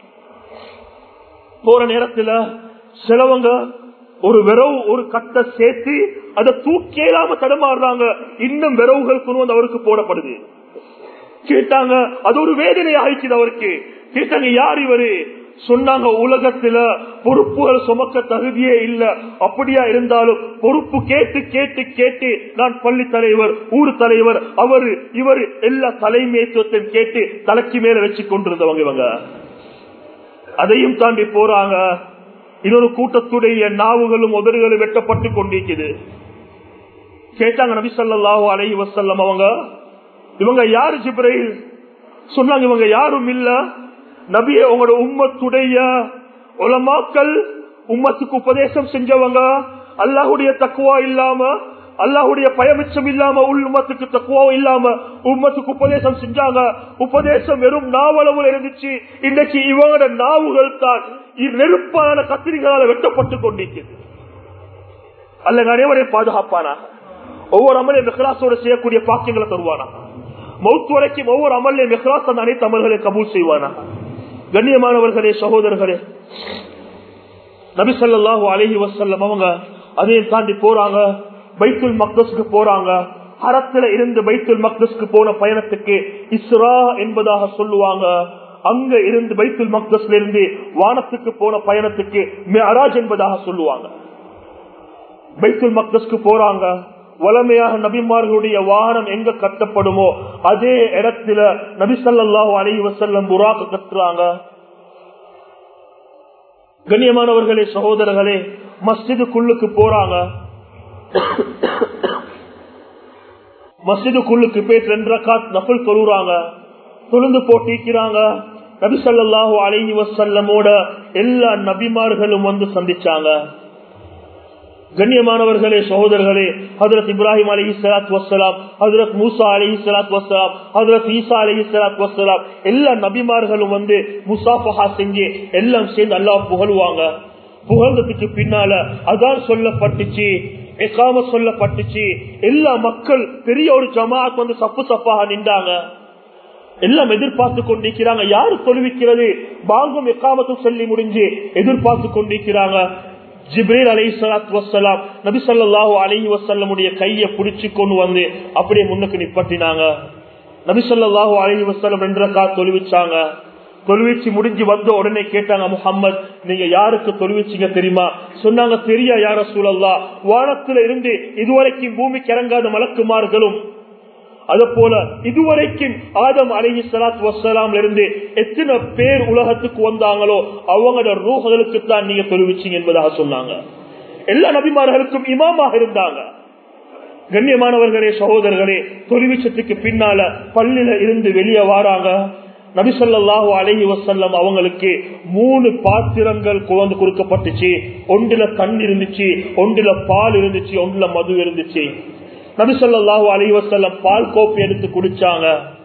போற நேரத்துல சிலவங்க ஒரு விரவு ஒரு கட்டை சேர்த்து அதை தூக்கேலாம தடமாறுறாங்க இன்னும் விரவுகள் கொண்டு வந்து அவருக்கு போடப்படுது கேட்டாங்க அது ஒரு வேதனை ஆயிடுச்சு அவருக்கு கேட்டாங்க யார் இவரு சொன்னாங்க உலகத்துல பொறுப்புகள் சுமக்க தகுதியே இல்ல அப்படியா இருந்தாலும் பொறுப்பு கேட்டு கேட்டு கேட்டு நான் பள்ளி தலைவர் ஊர் தலைவர் அவரு இவர் எல்லா தலைமைத்துவத்தையும் கேட்டு தலைக்கு மேல வச்சு கொண்டிருந்தவங்க இவங்க அதையும் தாண்டி போறாங்க இன்னொரு கூட்டத்துடைய நாவுகளும் உதறுகளும் வெட்டப்பட்டு கொண்டிருக்குது கேட்டாங்க நபி ஸல்லல்லாஹு அலைஹி வஸல்லம் அவங்க இவங்க யாரு ஜிப்ரைல் சொன்னாங்க இவங்க யாரும் இல்ல நபியே உங்களோட உம்மத்துடைய உலமாக்கள் உம்மத்துக்கு உபதேசம் செஞ்சவங்க அல்லாஹுடைய தக்குவா இல்லாம அல்லாஹுடைய பயமிச்சம் இல்லாம உள் உம்மத்துக்கு தக்குவா இல்லாம உம்மத்துக்கு உபதேசம் செஞ்சாங்க உபதேசம் வெறும் நாவளவுல இருந்துச்சு இன்னைக்கு இவங்களோட நாவுகள் தான் நெருப்பான கத்திரிகளால் வெட்டப்பட்டு கொண்டிருக்கிறது அல்ல அனைவரையும் பாதுகாப்பானா ஒவ்வொரு அமலையும் மெஹ்ராஸோட செய்யக்கூடிய பாக்கியங்களை தருவானா மௌத்து வரைக்கும் ஒவ்வொரு அமல்லையும் மெஹ்ராஸ் அந்த அனைத்து அமல்களை கபூல் செய்வானா கண்ணியமானவர்களே சகோதரர்களே நபிசல்லாஹு அலஹி வசல்லம் அவங்க அதையும் தாண்டி போறாங்க பைத்துல் மக்தஸ்க்கு போறாங்க ஹரத்துல இருந்து பைத்துல் மக்தஸ்க்கு போன பயணத்துக்கு இஸ்ரா என்பதாக சொல்லுவாங்க அங்க இருந்து பைத்துல் மக்தஸ்ல இருந்து வானத்துக்கு போன பயணத்துக்கு மெஹராஜ் என்பதாக சொல்லுவாங்க பைத்துல் மக்தஸ்க்கு போறாங்க வளமையாக நபிமார்களுடைய வாகனம் எங்க கட்டப்படுமோ அதே இடத்துல நபி சல்லாஹூ அலி வசல்லம் புறாக்கு கட்டுறாங்க கண்ணியமானவர்களே சகோதரர்களே மஸ்ஜிதுக்குள்ளுக்கு போறாங்க மஸ்ஜிதுக்குள்ளுக்கு போய் ரெண்டு ரக்காத் நஃபல் தொழுறாங்க தொழுந்து போட்டிக்கிறாங்க நபி சல்லாஹூ அலி வசல்லமோட எல்லா நபிமார்களும் வந்து சந்திச்சாங்க கண்ணியமானவர்களே சகோதரர்களே ஹதரத் இப்ராஹிம் அலி சலாத் வசலாம் ஹதரத் மூசா அலி சலாத் வசலாம் ஹதரத் ஈசா அலி சலாத் வசலாம் எல்லா நபிமார்களும் வந்து முசாஃபஹா செஞ்சு எல்லாம் சேர்ந்து அல்லாஹ் புகழுவாங்க புகழ்ந்ததுக்கு பின்னால அதான் சொல்லப்பட்டுச்சு எக்காம சொல்லப்பட்டுச்சு எல்லா மக்கள் பெரிய ஒரு ஜமாத் வந்து சப்பு சப்பாக நின்றாங்க எல்லாம் எதிர்பார்த்து கொண்டிருக்கிறாங்க யாரு தொழுவிக்கிறது பாங்கும் எக்காமத்தும் சொல்லி முடிஞ்சு எதிர்பார்த்து கொண்டிருக்கிறாங்க ஜிப்ரேல் அலி சலாத் வசலாம் நபி சொல்லாஹு அலி வசல்லமுடைய கைய புடிச்சு கொண்டு வந்து அப்படியே முன்னுக்கு நிப்பட்டினாங்க நபி சொல்லாஹு அலி வசல்லம் ரெண்டு ரக்கா தொழுவிச்சாங்க தொழுவிச்சு முடிஞ்சு வந்த உடனே கேட்டாங்க முகம்மது நீங்க யாருக்கு தொழுவிச்சீங்க தெரியுமா சொன்னாங்க தெரியா யார சூழல்லா வானத்துல இருந்து இதுவரைக்கும் பூமிக்கு இறங்காத மலக்குமார்களும் அது போல இதுவரைக்கும் ஆதம் அலஹி சலாத் வசலாம் இருந்து எத்தனை பேர் உலகத்துக்கு வந்தாங்களோ அவங்களோட ரூஹர்களுக்கு தான் நீங்க தொழுவிச்சீங்க என்பதாக சொன்னாங்க எல்லா நபிமார்களுக்கும் இமாமாக இருந்தாங்க கண்ணியமானவர்களே சகோதரர்களே தொழுவிச்சத்துக்கு பின்னால பள்ளியில இருந்து வெளியே வாராங்க நபிசல்லாஹு அலஹி வசல்லம் அவங்களுக்கு மூணு பாத்திரங்கள் குழந்து கொடுக்கப்பட்டுச்சு ஒன்றுல தண்ணி இருந்துச்சு ஒன்றுல பால் இருந்துச்சு ஒன்றுல மது இருந்துச்சு நபிசல்லாஹு அலி வசல்லம் பால் கோப்பை எடுத்து குடிச்சாங்க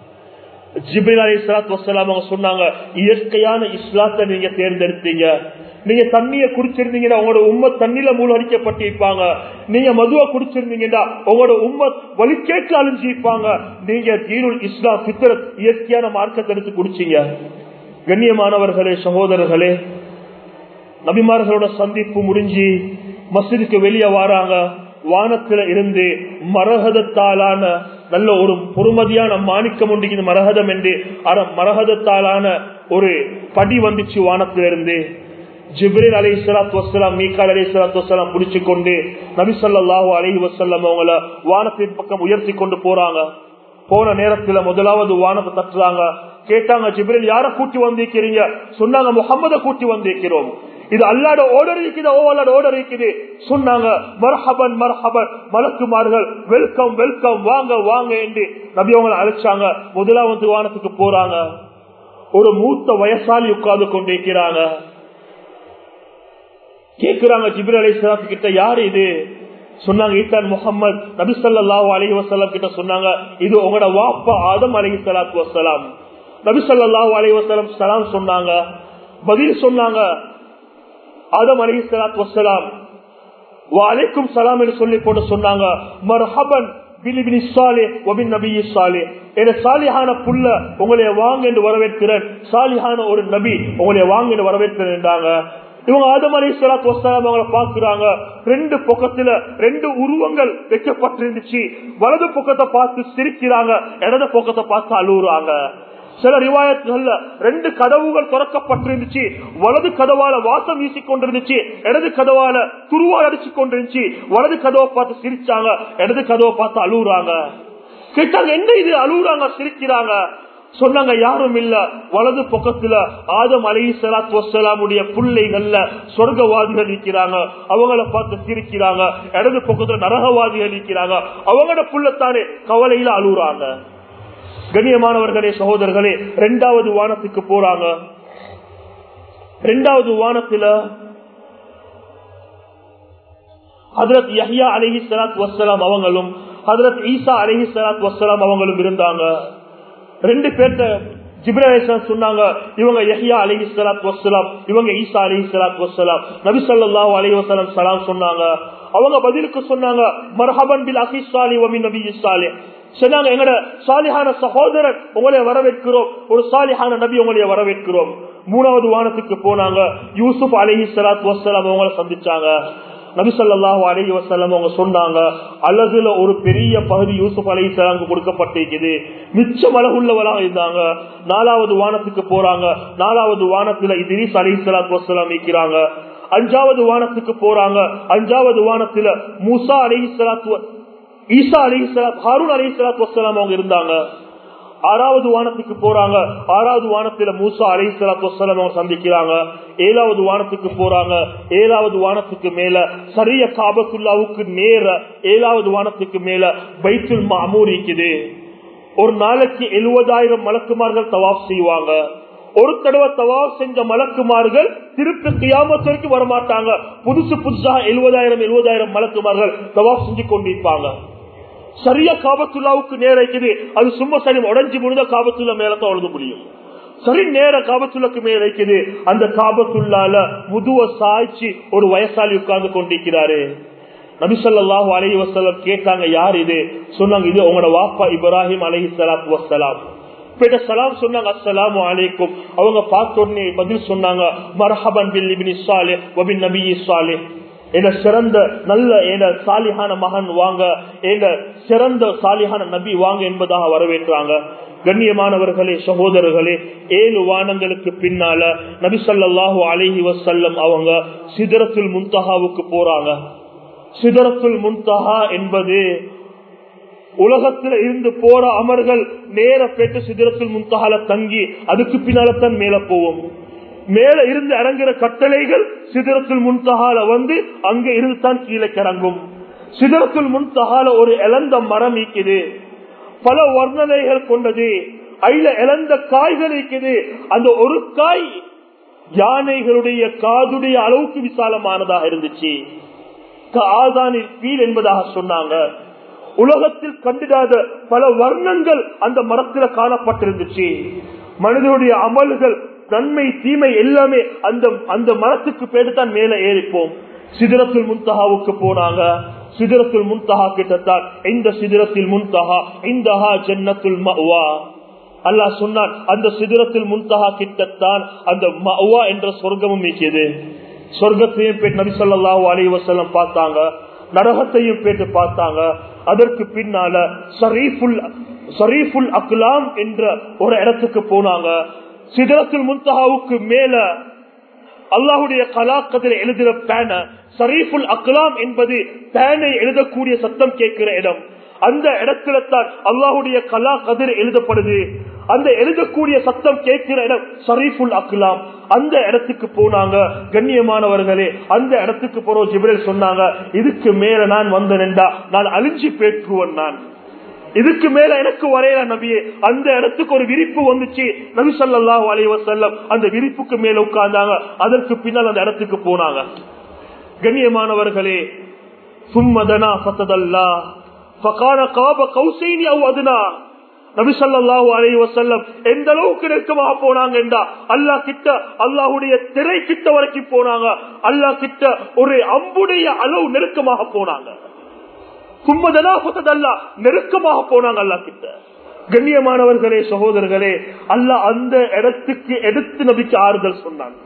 ஜிபில் அலி சலாத் வசலாம் அவங்க சொன்னாங்க இயற்கையான இஸ்லாத்தை நீங்க தேர்ந்தெடுத்தீங்க நீங்க தண்ணிய குடிச்சிருந்தீங்கன்னா உங்களோட உம்ம தண்ணில மூழ்கடிக்கப்பட்டிருப்பாங்க நீங்க மதுவா குடிச்சிருந்தீங்கன்னா உங்களோட உம்ம வலிக்கேற்று அழிஞ்சிருப்பாங்க நீங்க தீனுல் இஸ்லாம் பித்தர இயற்கையான மார்க்கத்தை எடுத்து குடிச்சீங்க கண்ணியமானவர்களே சகோதரர்களே நபிமார்களோட சந்திப்பு முடிஞ்சு மசிதுக்கு வெளியே வாராங்க வானத்துல இருந்து மரகதத்தாலான நல்ல ஒரு பொறுமதியான மாணிக்கம் உண்டு மரகதம் என்று மரகதத்தாலான ஒரு படி வந்துச்சு வானத்திலிருந்து ஜிப்ரேல் அலி சலாத் வசலாம் மீக்கால் அலி சலாத் வசலாம் பிடிச்சு கொண்டு நபி சொல்லாஹு அலஹி வசல்லம் அவங்கள வானத்தின் பக்கம் உயர்த்தி கொண்டு போறாங்க போன நேரத்துல முதலாவது வானத்தை தட்டுறாங்க கேட்டாங்க ஜிப்ரேல் யார கூட்டி வந்திருக்கிறீங்க சொன்னாங்க முகம்மத கூட்டி வந்திருக்கிறோம் இது அல்லாட ஓடர் இருக்குது ஓ அல்லாட ஓடர் இருக்குது சொன்னாங்க மர்ஹபன் மர்ஹபன் மலக்குமார்கள் வெல்கம் வெல்கம் வாங்க வாங்க என்று நபி அவங்களை அழைச்சாங்க முதலாவது வானத்துக்கு போறாங்க ஒரு மூத்த வயசாலி உட்கார்ந்து கொண்டிருக்கிறாங்க கேக்குறாங்க ஜிபிர் அலி கிட்ட யாரு இது சொன்னாங்க ஈசான் முகமது நபி சொல்லாஹு அலி வசலாம் கிட்ட சொன்னாங்க இது உங்களோட வாப்பா ஆதம் அலி சலாத்து வசலாம் நபி சொல்லாஹு அலி வசலாம் சலாம் சொன்னாங்க பதில் சொன்னாங்க ஆதம் அலி சலாத் வசலாம் வாலைக்கும் சலாம் என்று சொல்லி போட்டு சொன்னாங்க மர்ஹபன் பிலிபினி சாலே ஒபின் நபி சாலே என சாலிஹான புல்ல உங்களைய வாங்க என்று வரவேற்கிறேன் சாலிஹான ஒரு நபி உங்களைய வாங்க என்று வரவேற்கிறேன் இவங்க ஆதம் அலி சலாத் வசலாம் அவங்களை பாக்குறாங்க ரெண்டு பக்கத்துல ரெண்டு உருவங்கள் வைக்கப்பட்டிருந்துச்சு வலது பக்கத்தை பார்த்து சிரிக்கிறாங்க இடது பக்கத்தை பார்த்து அழுகுறாங்க சில ரிவாயத்துகள்ல ரெண்டு கதவுகள் திறக்கப்பட்டிருந்துச்சு வலது கதவால வாசம் வீசிக் கொண்டிருந்துச்சு இடது கதவால துருவால் அடிச்சு கொண்டிருந்துச்சு வலது கதவை பார்த்து சிரிச்சாங்க இடது கதவை பார்த்து அழுகுறாங்க கேட்டாங்க என்ன இது அழுகுறாங்க சிரிக்கிறாங்க சொன்னாங்க யாரும் இல்ல வலது பக்கத்துல ஆதம் அலி சலாத் வசலாமுடைய பிள்ளைகள்ல சொர்க்கவாதிகள் நிற்கிறாங்க அவங்கள பார்த்து சிரிக்கிறாங்க இடது பக்கத்துல நரகவாதிகள் நிற்கிறாங்க அவங்களோட புள்ளத்தானே கவலையில அழுகுறாங்க கண்ணியமானவர்களே சகோதரர்களே ரெண்டாவது வானத்துக்கு போறாங்க ரெண்டாவது வானத்துல ஹதரத் யஹ்யா அலஹி சலாத் வசலாம் அவங்களும் ஹதரத் ஈசா அலஹி சலாத் வசலாம் அவங்களும் இருந்தாங்க ரெண்டு பேர்த்த ஜிப்ரேசன் சொன்னாங்க இவங்க யஹ்யா அலஹி சலாத் வசலாம் இவங்க ஈசா அலஹி சலாத் வசலாம் நபி சொல்லாஹு அலஹி வசலாம் சலாம் சொன்னாங்க அவங்க பதிலுக்கு சொன்னாங்க மர்ஹபன் பில் அகி சாலி வமி நபி சாலி சொன்னாங்க எங்கட சாலிஹான சகோதரன் உங்களை வரவேற்கிறோம் ஒரு சாலிஹான நபி உங்களைய வரவேற்கிறோம் மூணாவது வானத்துக்கு போனாங்க யூசுப் அலஹி சலாத் வசலாம் அவங்கள சந்திச்சாங்க நபிசல்லாஹு அலஹி வசல்லம் அவங்க சொன்னாங்க அழகுல ஒரு பெரிய பகுதி யூசுப் அலஹி சலாமுக்கு கொடுக்கப்பட்டிருக்குது மிச்சம் அழகுள்ளவராக இருந்தாங்க நாலாவது வானத்துக்கு போறாங்க நாலாவது வானத்துல இதிரிஸ் அலஹி சலாத்து வசலாம் இருக்கிறாங்க அஞ்சாவது வானத்துக்கு போறாங்க அஞ்சாவது வானத்துல மூசா அலஹி சலாத்து ஈசா அலி சலாத் ஹாரூன் அலி சலாத் வசலாம் அவங்க இருந்தாங்க ஆறாவது வானத்துக்கு போறாங்க ஆறாவது வானத்துல மூசா அலி சலாத் வசலாம் அவங்க சந்திக்கிறாங்க ஏழாவது வானத்துக்கு போறாங்க ஏழாவது வானத்துக்கு மேல சரிய காபத்துல்லாவுக்கு நேர ஏழாவது வானத்துக்கு மேல பைத்துல் மாமூர் இருக்குது ஒரு நாளைக்கு எழுபதாயிரம் மலக்குமார்கள் தவாப் செய்வாங்க ஒரு தடவை தவாப் செஞ்ச மலக்குமார்கள் திருப்பி கியாமத்து வரைக்கும் வரமாட்டாங்க புதுசு புதுசாக எழுபதாயிரம் எழுபதாயிரம் மலக்குமார்கள் தவாப் செஞ்சு கொண்டிருப்பாங்க சரியா காபத்துல்லாவுக்கு நேரம் இருக்குது அது சும்மா சரி உடஞ்சி முடிந்த காபத்துள்ள மேலதான் உழுத முடியும் சரி நேர காபத்துள்ளக்கு மேல இருக்குது அந்த காபத்துள்ளால முதுவ சாய்ச்சி ஒரு வயசாளி உட்கார்ந்து கொண்டிருக்கிறாரு நபிசல்லாஹு அலஹி வசலம் கேட்டாங்க யார் இது சொன்னாங்க இது உங்களோட வாப்பா இப்ராஹிம் அலஹி சலாத் வசலாம் சலாம் சொன்னாங்க அஸ்ஸலாமு அலைக்கும் அவங்க பார்த்த உடனே பதில் சொன்னாங்க மர்ஹபன் பில் இப்னி சாலிஹ் வபின் நபி சாலிஹ் என சிறந்த நல்ல என சாலிஹான மகன் வாங்க என சிறந்த சாலிஹான நபி வாங்க என்பதாக வரவேற்றாங்க கண்ணியமானவர்களே சகோதரர்களே ஏழு வானங்களுக்கு பின்னால நபி சொல்லாஹு அலஹி வசல்லம் அவங்க சிதறத்துல் முன்தகாவுக்கு போறாங்க சிதறத்துல் முன்தகா என்பது உலகத்துல இருந்து போற அமர்கள் நேர பெற்று சிதறத்தில் முன்தகால தங்கி அதுக்கு பின்னால்தான் மேல போவோம் மேல இருந்து இறங்குற கட்டளைகள் சிதறத்தில் முன்தகால வந்து அங்க இருந்து தான் கீழே இறங்கும் சிதறத்தில் முன்தகால ஒரு இழந்த மரம் இருக்குது பல வர்ணனைகள் கொண்டது அதுல இழந்த காய்கள் இருக்குது அந்த ஒரு காய் யானைகளுடைய காதுடைய அளவுக்கு விசாலமானதாக இருந்துச்சு ஆதானில் பீல் என்பதாக சொன்னாங்க உலகத்தில் கண்டிடாத பல வர்ணங்கள் அந்த மரத்துல காணப்பட்டிருந்துச்சு மனிதனுடைய அமல்கள் நன்மை தீமை எல்லாமே அந்த அந்த மரத்துக்கு பேரு தான் மேல ஏறிப்போம் சிதிரத்தில் முன்தகாவுக்கு போனாங்க சிதிரத்தில் முன்தகா கிட்டத்தான் இந்த சிதிரத்தில் முன்தகா இந்தஹா ஜன்னத்துல் மவா அல்லாஹ் சொன்னான் அந்த சிதிரத்தில் முன்தகா கிட்டத்தான் அந்த மவா என்ற சொர்க்கமும் மீக்கியது சொர்க்கத்தையும் போய் நபி சொல்லாஹு அலி வசல்லம் பார்த்தாங்க நரகத்தையும் போயிட்டு பார்த்தாங்க அதற்கு பின்னால ஷரீஃபுல் ஷரீஃபுல் அக்லாம் என்ற ஒரு இடத்துக்கு போனாங்க சிதறத்தில் முன்தகாவுக்கு மேல அல்லாஹுடைய கலாக்கத்தில் எழுதுற பேன ஷரீஃபுல் அக்லாம் என்பது பேனை எழுதக்கூடிய சத்தம் கேட்கிற இடம் அந்த இடத்துல தான் அல்லாஹுடைய கலா கதிர் எழுதப்படுது அந்த எழுதக்கூடிய சத்தம் கேட்கிற இடம் ஷரீஃபுல் அக்லாம் அந்த இடத்துக்கு போனாங்க கண்ணியமானவர்களே அந்த இடத்துக்கு போறோம் ஜிப்ரேல் சொன்னாங்க இதுக்கு மேல நான் வந்தேன்டா நான் அழிஞ்சு பேற்றுவன் நான் இதுக்கு மேல எனக்கு வரையல நபியே அந்த இடத்துக்கு ஒரு விரிப்பு வந்துச்சு நபி சொல்லாஹு அலைவசல்லம் அந்த விரிப்புக்கு மேல உட்கார்ந்தாங்க அதற்கு பின்னால் அந்த இடத்துக்கு போனாங்க கண்ணியமானவர்களே சும்மதனா சத்ததல்லா ஃபகான காப கௌசைனி அவ் அதுனா நபிசல்லாஹு அலை வசல்லம் எந்த அளவுக்கு நெருக்கமாக போனாங்க என்றா அல்லா கிட்ட அல்லாஹுடைய திரை கிட்ட வரைக்கும் போனாங்க அல்லா கிட்ட ஒரு அம்புடைய அளவு நெருக்கமாக போனாங்க கும்பதனா புத்ததல்லா நெருக்கமாக போனாங்க அல்லா கிட்ட கண்ணியமானவர்களே சகோதரர்களே அல்ல அந்த இடத்துக்கு எடுத்து நபிக்கு ஆறுதல் சொன்னாங்க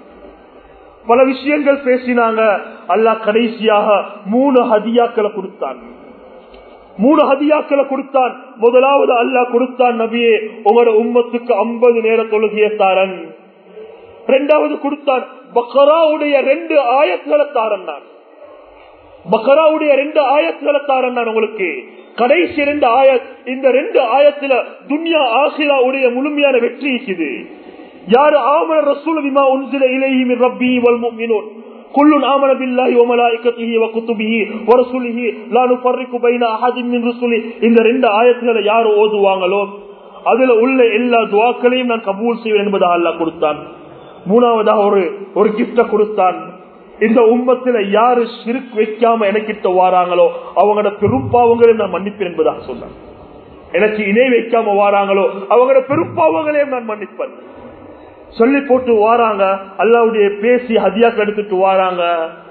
பல விஷயங்கள் பேசினாங்க அல்லா கடைசியாக மூணு ஹதியாக்களை கொடுத்தாங்க மூணு ஹதியாக்களை கொடுத்தான் முதலாவது அல்லாஹ் கொடுத்தான் நபியே உங்களோட உம்மத்துக்கு ஐம்பது நேர தொழுகைய தாரன் ரெண்டாவது கொடுத்தான் பக்கராவுடைய ரெண்டு ஆயத்துகளை தாரன் நான் பக்கராவுடைய ரெண்டு ஆயத்துகளை தாரன் நான் உங்களுக்கு கடைசி ரெண்டு ஆயத் இந்த ரெண்டு ஆயத்துல துன்யா ஆசிரா உடைய முழுமையான வெற்றி இருக்குது யாரு ஆமன ரசூல் விமா உன்சில இலைஹி மின் ரப்பி வல் முஃமினூன் குல்லுன் ஆமன பில்லாஹி வ மலாயிகத்திஹி வ குதுபிஹி வ ரசூலிஹி லா நுஃபர்ரிகு பைன அஹதின் மின் ருசுலி இந்த ரெண்டு ஆயத்துகளை யார் ஓதுவாங்களோ அதுல உள்ள எல்லா துவாக்களையும் நான் கபூல் செய்வேன் என்பதாக அல்லாஹ் கொடுத்தான் மூணாவதாக ஒரு ஒரு கிஃப்ட கொடுத்தான் இந்த உம்மத்துல யாரு சிறுக்கு வைக்காம எனக்கிட்ட வாராங்களோ அவங்களோட பெரும்பாவங்களையும் நான் மன்னிப்பேன் என்பதாக சொன்னான் எனக்கு இணை வைக்காம வாராங்களோ அவங்களோட பெரும்பாவங்களையும் நான் மன்னிப்பேன் சொல்லி போட்டு வாராங்க அல்லாவுடைய பேசி ஹதியாக்கு எடுத்துட்டு வாராங்க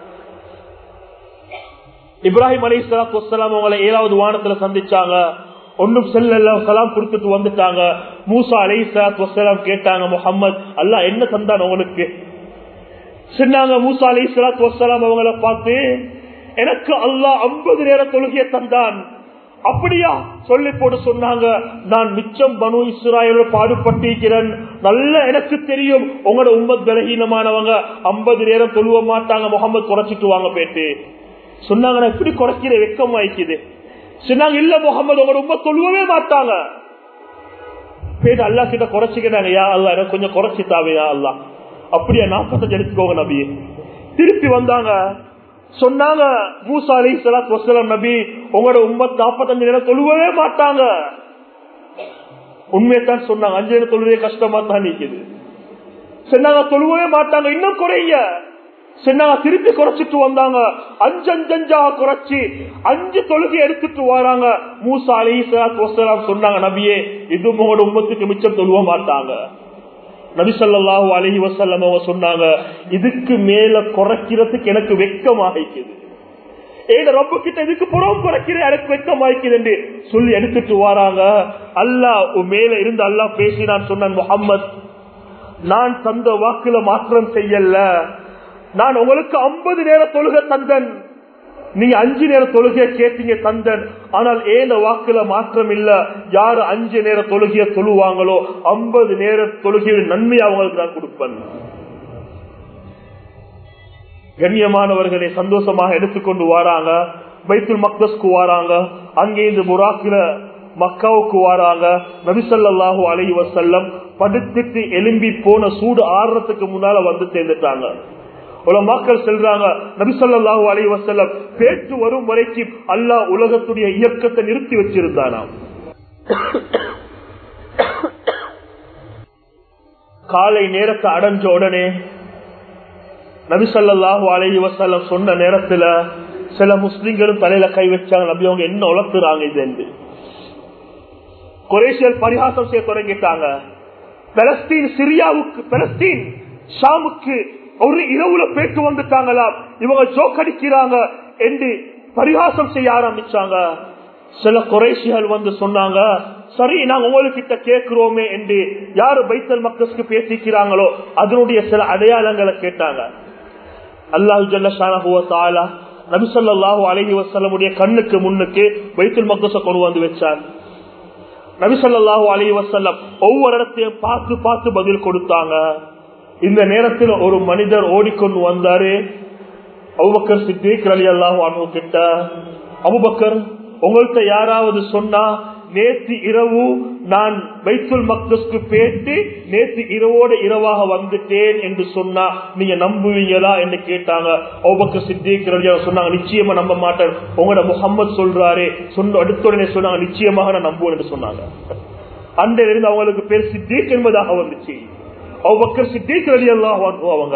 இப்ராஹிம் அலி சலாத்து வலாம் அவங்களை ஏழாவது வானத்துல சந்திச்சாங்க ஒன்னும் செல்ல சலாம் கொடுத்துட்டு வந்துட்டாங்க மூசா அலி சலாத்து வலாம் கேட்டாங்க முகம்மது அல்லா என்ன தந்தான் உங்களுக்கு சொன்னாங்க மூசா அலி சலாத்து வலாம் அவங்கள பார்த்து எனக்கு அல்லாஹ் ஐம்பது நேர தொழுகையை தந்தான் அப்படியா சொல்லி போட்டு சொன்னாங்க நான் மிச்சம் பனு இஸ்ராயலோட பாடுபட்டிருக்கிறேன் நல்ல எனக்கு தெரியும் உங்களோட உம்மத் பலகீனமானவங்க ஐம்பது நேரம் தொழுவ மாட்டாங்க முகமது குறைச்சிட்டு வாங்க போயிட்டு சொன்னாங்க நான் எப்படி குறைக்கிற வெக்கம் ஆயிக்குது சொன்னாங்க இல்ல முகமது உங்களோட உம்மத் தொழுவவே மாட்டாங்க போயிட்டு அல்லா கிட்ட குறைச்சிக்கிறாங்க யா அல்லா எனக்கு கொஞ்சம் குறைச்சி தாவையா அல்லா அப்படியா நாற்பத்தஞ்சு எடுத்துக்கோங்க நபி திருப்பி வந்தாங்க சொன்னாங்க மூசா அலி சலாத் வசலம் நபி உங்களோட உம்மத் நாற்பத்தஞ்சு நேரம் தொழுவவே மாட்டாங்க உண்மையத்தான் சொன்னாங்க அஞ்சு நேரம் தொழுவே கஷ்டமா தான் நிக்குது சொன்னாங்க தொழுவவே மாட்டாங்க இன்னும் குறைய சொன்னாங்க திருப்பி குறைச்சிட்டு வந்தாங்க அஞ்சு அஞ்சஞ்சா குறைச்சி அஞ்சு தொழுகை எடுத்துட்டு வராங்க மூசா அலி சலாத் வசலாம் சொன்னாங்க நபியே இது உங்களோட உம்மத்துக்கு மிச்சம் தொழுவ மாட்டாங்க நபிசல்லாஹூ அலஹி வசல்லம் அவங்க சொன்னாங்க இதுக்கு மேல குறைக்கிறதுக்கு எனக்கு வெக்கமாகிக்குது ஏன் ரப்ப கிட்ட இதுக்கு புறம் குறைக்கிற எனக்கு வெக்கமாய்க்குது என்று சொல்லி எடுத்துட்டு வராங்க அல்லாஹ் மேல இருந்து அல்லாஹ் பேசி நான் சொன்னான் முகம்மது நான் தந்த வாக்குல மாற்றம் செய்யல நான் உங்களுக்கு ஐம்பது நேர தொழுகை தந்தன் நீங்க அஞ்சு நேர தொழுகைய கேட்டீங்க தந்தன் ஆனால் ஏன வாக்குல மாற்றம் இல்ல யாரு அஞ்சு நேர தொழுகைய தொழுவாங்களோ ஐம்பது நேர தொழுகைய நன்மை அவங்களுக்கு நான் கொடுப்பேன் கண்ணியமானவர்களை சந்தோஷமாக எடுத்துக்கொண்டு வராங்க பைத்துல் மக்தஸ்க்கு வராங்க அங்கே இந்த புறாக்கில மக்காவுக்கு வராங்க நபிசல்லாஹூ அலை வசல்லம் படுத்துட்டு எலும்பி போன சூடு ஆடுறதுக்கு முன்னால வந்து சேர்ந்துட்டாங்க மக்கள் செல்றாங்க நபிசல்லாஹு அலை வசல்லம் பேச்சு வரும் வரைக்கும் அல்லாஹ் உலகத்துடைய இயக்கத்தை நிறுத்தி வச்சிருந்தானாம் காலை நேரத்தை அடைஞ்ச உடனே நபிசல்லாஹு அலை வசல்லம் சொன்ன நேரத்துல சில முஸ்லிம்களும் தலையில கை வச்சாங்க நபி அவங்க என்ன உழப்புறாங்க இது என்று குரேஷியல் பரிகாசம் செய்ய தொடங்கிட்டாங்க பலஸ்தீன் சிரியாவுக்கு பலஸ்தீன் ஷாமுக்கு ஒரு இரவுல பேட்டு வந்துட்டாங்களாம் இவங்க ஜோக்கடிக்கிறாங்க என்று பரிகாசம் செய்ய ஆரம்பிச்சாங்க சில குறைசிகள் வந்து சொன்னாங்க சரி நாங்க உங்ககிட்ட கேட்கிறோமே என்று யாரு பைத்தல் மக்களுக்கு பேசிக்கிறாங்களோ அதனுடைய சில அடையாளங்களை கேட்டாங்க அல்லாஹு ஜல்லா நபிசல்லாஹு அலஹி வசல்லமுடைய கண்ணுக்கு முன்னுக்கு பைத்துல் மக்கச கொண்டு வந்து வச்சார் நபிசல்லாஹு அலஹி வசல்லம் ஒவ்வொரு இடத்தையும் பார்த்து பார்த்து பதில் கொடுத்தாங்க இந்த நேரத்தில் ஒரு மனிதர் ஓடிக்கொண்டு வந்தாரு அபுபக்கர் சித்திக் அலி அல்லாஹு அனு கிட்ட அபுபக்கர் உங்கள்கிட்ட யாராவது சொன்னா நேற்று இரவு நான் பைத்துல் மக்தஸ்க்கு பேட்டு நேற்று இரவோட இரவாக வந்துட்டேன் என்று சொன்னா நீங்க நம்புவீங்களா என்று கேட்டாங்க அபுபக்கர் சித்திக் அலி சொன்னாங்க நிச்சயமா நம்ப மாட்டேன் உங்களோட முகம்மது சொல்றாரு சொன்ன அடுத்த உடனே சொன்னாங்க நிச்சயமாக நான் நம்புவேன் என்று சொன்னாங்க அன்றையிலிருந்து அவங்களுக்கு பேர் சித்திக் என்பதாக வந்துச்சு அவ்வக்கர் சித்திக் அலி அல்லாஹ் அவங்க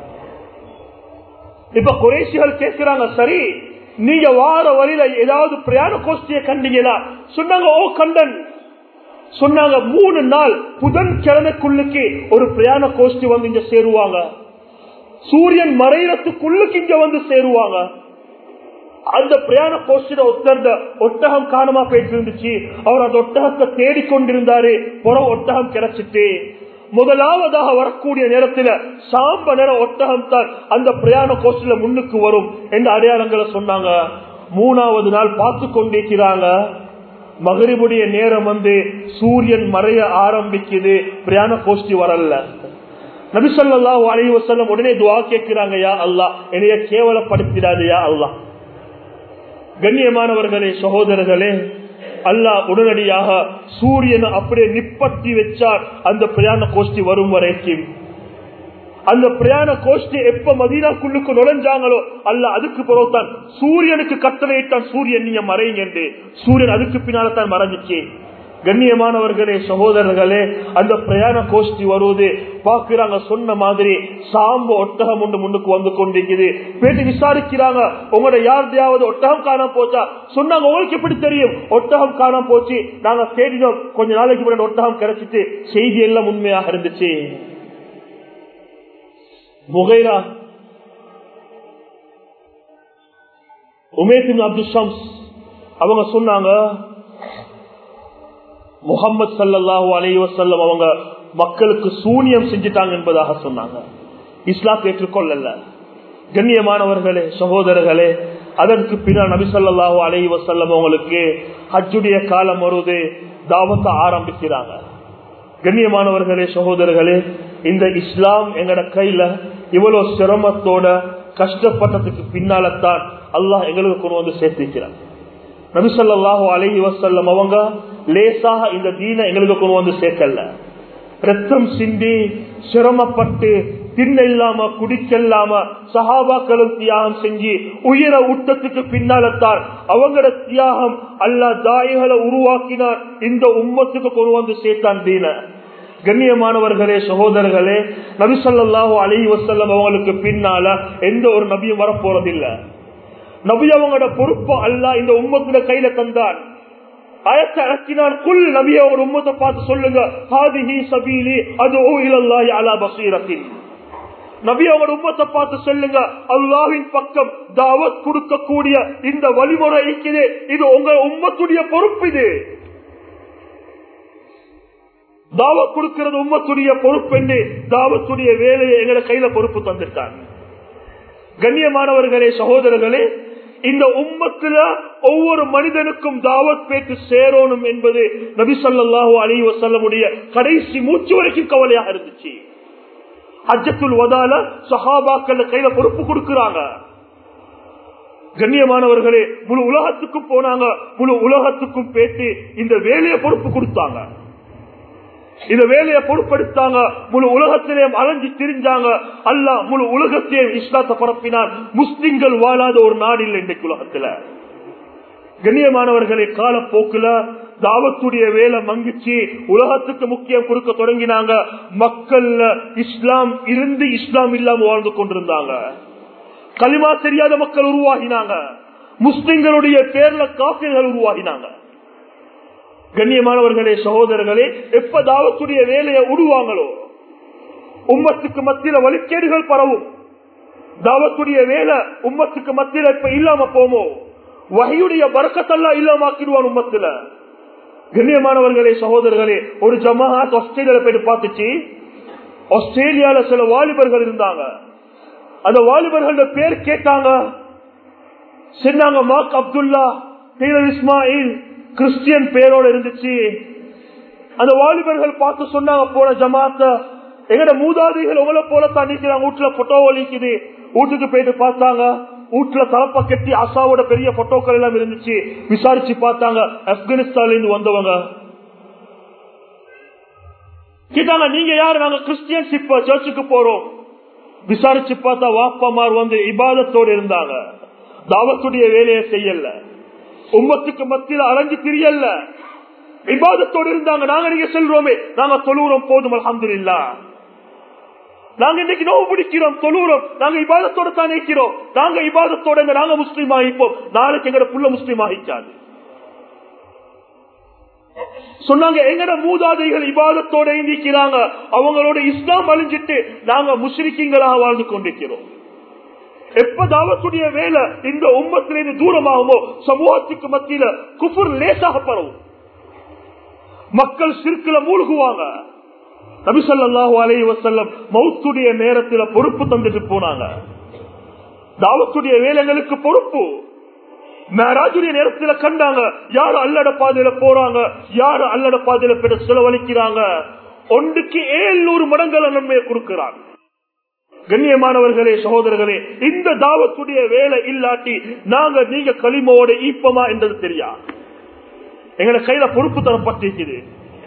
இப்ப குறைசிகள் கேட்கிறாங்க சரி நீங்க வார வழியில ஏதாவது பிரயாண கோஷ்டிய கண்டீங்களா சொன்னாங்க ஓ கண்டன் சொன்னாங்க மூணு நாள் புதன் கிழமைக்குள்ளுக்கு ஒரு பிரயாண கோஷ்டி வந்து இங்க சேருவாங்க சூரியன் மறைறதுக்குள்ளுக்கு இங்க வந்து சேருவாங்க அந்த பிரயாண கோஷ்டியில ஒத்தர்ந்த ஒட்டகம் காணமா போயிட்டு இருந்துச்சு அவர் அந்த ஒட்டகத்தை தேடிக்கொண்டிருந்தாரு புற ஒட்டகம் கிடைச்சிட்டு முதலாவதாக வரக்கூடிய நேரத்தில் சாம்ப நேர ஒட்டகம் தான் அந்த பிரயாண கோஷ்டில முன்னுக்கு வரும் என்ற அடையாளங்களை சொன்னாங்க மூணாவது நாள் பார்த்து கொண்டிருக்கிறாங்க மகரிபுடைய நேரம் வந்து சூரியன் மறைய ஆரம்பிக்குது பிரயாண கோஷ்டி வரல நபிசல்லாஹு அலைஹி வஸல்லம் உடனே துவா கேட்கிறாங்க யா அல்லாஹ் என்னைய கேவலப்படுத்திடாது யா அல்லாஹ் கண்ணியமானவர்களே சகோதரர்களே அல்லாஹ் உடனடியாக சூரியனை அப்படியே நிப்பட்டி வச்சார் அந்த பிரயாண கோஷ்டி வரும் வரைக்கும் அந்த பிரயாண கோஷ்டி எப்ப மதீனாக்குள்ளுக்கு நுழைஞ்சாங்களோ அல்ல அதுக்கு பிறகுதான் சூரியனுக்கு கட்டளையிட்டான் சூரியன் நீங்க மறைங்க என்று சூரியன் அதுக்கு பின்னால தான் மறைஞ்சிச்சு கண்ணியமானவர்களே சகோதரர்களே அந்த பிரயாண கோஷ்டி வருவது பாக்குறாங்க சொன்ன மாதிரி சாம்பு ஒட்டகம் ஒன்று முன்னுக்கு வந்து கொண்டிருக்குது பேட்டி விசாரிக்கிறாங்க உங்களோட யார்தையாவது ஒட்டகம் காணாம போச்சா சொன்னாங்க உங்களுக்கு எப்படி தெரியும் ஒட்டகம் காணாம போச்சு நாங்க தேடினோம் கொஞ்ச நாளைக்கு முன்னாடி ஒட்டகம் கிடைச்சிட்டு செய்தி எல்லாம் உண்மையாக இருந்துச்சு முகைரா உமேசின் அப்துல் ஷம்ஸ் அவங்க சொன்னாங்க முகமது சல்லாஹூ அலி வசல்லம் அவங்க மக்களுக்கு சூனியம் செஞ்சுட்டாங்க என்பதாக சொன்னாங்க இஸ்லாம் ஏற்றுக்கொள்ளல கண்ணியமானவர்களே சகோதரர்களே அதற்கு பின்னால் நபி சொல்லாஹு அலி வசல்லம் அவங்களுக்கு ஹஜ்ஜுடைய காலம் வருது தாவத்தை ஆரம்பிக்கிறாங்க கண்ணியமானவர்களே சகோதரர்களே இந்த இஸ்லாம் எங்கட கையில இவ்வளவு சிரமத்தோட கஷ்டப்பட்டதுக்கு பின்னால்தான் அல்லாஹ் எங்களுக்கு கொண்டு வந்து சேர்த்திருக்கிறார் நபிசல்லாஹு அலஹி வசல்லம் அவங்க லேசாக இந்த தீன எங்களுக்கு கொண்டு வந்து சேர்க்கல ரத்தம் சிந்தி சிரமப்பட்டு தின்ன இல்லாம குடிக்கல்லாம சஹாபாக்களும் தியாகம் செஞ்சு உயிரை ஊட்டத்துக்கு பின்னால்தான் அவங்களோட தியாகம் அல்லா தாய்களை உருவாக்கினார் இந்த உம்மத்துக்கு கொண்டு வந்து சேர்த்தான் தீன கண்ணியமானவர்களே சகோதரர்களே நபிசல்லாஹு அலி வசல்லம் அவங்களுக்கு பின்னால எந்த ஒரு நபியும் வரப்போறதில்லை நபி அவங்களோட பொறுப்பு அல்ல இந்த உம்மத்துல கையில தந்தான் அயத்தை இறக்கினான் குல் நபி அவங்க உம்மத்தை பார்த்து சொல்லுங்க ஹாதிஹி சபீலி அது ஓ இலல்லாஹி அலா பசீரத்தின் நபி அவங்களோட உம்மத்தை பார்த்து சொல்லுங்க அல்லாவின் பக்கம் தாவத் கொடுக்கக்கூடிய இந்த வழிமுறை இருக்குது இது உங்க உம்மத்துடைய பொறுப்பு இது தாவத் கொடுக்கிறது உம்மத்துடைய பொறுப்பு என்று தாவத்துடைய வேலையை எங்களை கையில பொறுப்பு தந்துட்டாங்க கண்ணியமானவர்களே சகோதரர்களே இந்த உம்மத்துல ஒவ்வொரு மனிதனுக்கும் தாவத் பேட்டு சேரணும் என்பது நபி சொல்லாஹு அலி வசல்லமுடைய கடைசி மூச்சு வரைக்கும் கவலையாக இருந்துச்சு ஹஜ்ஜத்துல் வதால சஹாபாக்கள் கையில பொறுப்பு கொடுக்கிறாங்க கண்ணியமானவர்களே முழு உலகத்துக்கும் போனாங்க முழு உலகத்துக்கும் பேசி இந்த வேலையை பொறுப்பு கொடுத்தாங்க இந்த வேலையை பொறுப்படுத்தாங்க முழு உலகத்திலேயும் அலைஞ்சு திரிஞ்சாங்க அல்ல முழு உலகத்தையும் இஸ்லாத்தை பரப்பினார் முஸ்லிம்கள் வாழாத ஒரு நாடு இல்லை இன்றைக்கு உலகத்துல கண்ணியமானவர்களை காலப்போக்குல தாவத்துடைய வேலை மங்கிச்சு உலகத்துக்கு முக்கியம் கொடுக்க தொடங்கினாங்க மக்கள் இஸ்லாம் இருந்து இஸ்லாம் இல்லாம வாழ்ந்து கொண்டிருந்தாங்க களிமா தெரியாத மக்கள் உருவாகினாங்க முஸ்லிம்களுடைய பேர்ல காப்பிர்கள் உருவாகினாங்க கண்ணியமானவர்களே சகோதரர்களே எப்ப தாவத்துடைய வேலையை உருவாங்களோ உம்மத்துக்கு மத்தியில வழிகேடுகள் பரவும் தாவத்துடைய வேலை உம்மத்துக்கு மத்தியில இப்ப இல்லாம போமோ வகையுடைய வரக்கத்தெல்லாம் இல்லாம ஆக்கிடுவான் உம்மத்துல கண்ணியமானவர்களே சகோதரர்களே ஒரு ஜமாத் ஆஸ்திரேலியால போயிட்டு பார்த்துச்சு ஆஸ்திரேலியால சில வாலிபர்கள் இருந்தாங்க அந்த வாலிபர்களோட பேர் கேட்டாங்க சொன்னாங்க Mack Abdullah Taylor Ismail Christian பேரோட இருந்துச்சு அந்த வாலிபர்கள் பார்த்து சொன்னாங்க போன ஜமாத்த எங்கட மூதாதிகள் உங்களை போல தான் நிக்கிறாங்க வீட்டுல போட்டோ ஒலிக்குது வீட்டுக்கு போயிட்டு பார்த்தாங்க வீட்டுல தலப்ப கட்டி அசாவோட பெரிய போட்டோக்கள் எல்லாம் இருந்துச்சு விசாரிச்சு பார்த்தாங்க ஆப்கானிஸ்தான்ல இருந்து வந்தவங்க கேட்டாங்க நீங்க யாரு நாங்க கிறிஸ்டியன்ஸ் இப்ப சர்ச்சுக்கு போறோம் விசாரிச்சு பார்த்தா வாப்பமார் வந்து இபாதத்தோடு இருந்தாங்க தாவத்துடைய வேலையை செய்யல உம்மத்துக்கு மத்தியில் அலைஞ்சு திரியல்ல விவாதத்தோடு இருந்தாங்க நாங்க நீங்க செல்றோமே நாங்க தொழுகிறோம் போதும் அலமது இல்லா நாங்க இன்னைக்கு நோவு பிடிக்கிறோம் தொழுகிறோம் நாங்க இபாதத்தோட தான் நிற்கிறோம் நாங்க இபாதத்தோட நாங்க முஸ்லீம் ஆகிப்போம் நாளைக்கு எங்கட புள்ள முஸ்லீம் ஆகிக்காது சொன்னாங்க எங்கட மூதாதைகள் இபாதத்தோட நிற்கிறாங்க அவங்களோட இஸ்லாம் அழிஞ்சிட்டு நாங்க முஸ்லிக்கிங்களாக வாழ்ந்து கொண்டிருக்கிறோம் எப்ப தாவத்துடைய வேலை இந்த உம்மத்திலிருந்து தூரமாகுமோ சமூகத்துக்கு மத்தியில குஃபுர் லேசாக பரவும் மக்கள் சிற்குல மூழ்குவாங்க நபிசல்லாஹு அலைஹி வசல்லம் மௌத்துடைய நேரத்துல பொறுப்பு தந்துட்டு போனாங்க தாவத்துடைய வேலைகளுக்கு பொறுப்பு மேராஜுடைய நேரத்துல கண்டாங்க யாரு அல்லட பாதையில போறாங்க யாரு அல்லட பாதையில பெற செலவழிக்கிறாங்க ஒன்றுக்கு ஏழ்நூறு மடங்கள் நன்மையை கொடுக்கிறாங்க கண்ணியமானவர்களே சகோதரர்களே இந்த தாவத்துடைய வேலை இல்லாட்டி நாங்க நீங்க களிமோட ஈப்பமா என்றது தெரியா எங்களை கையில பொறுப்பு தரப்பட்டிருக்குது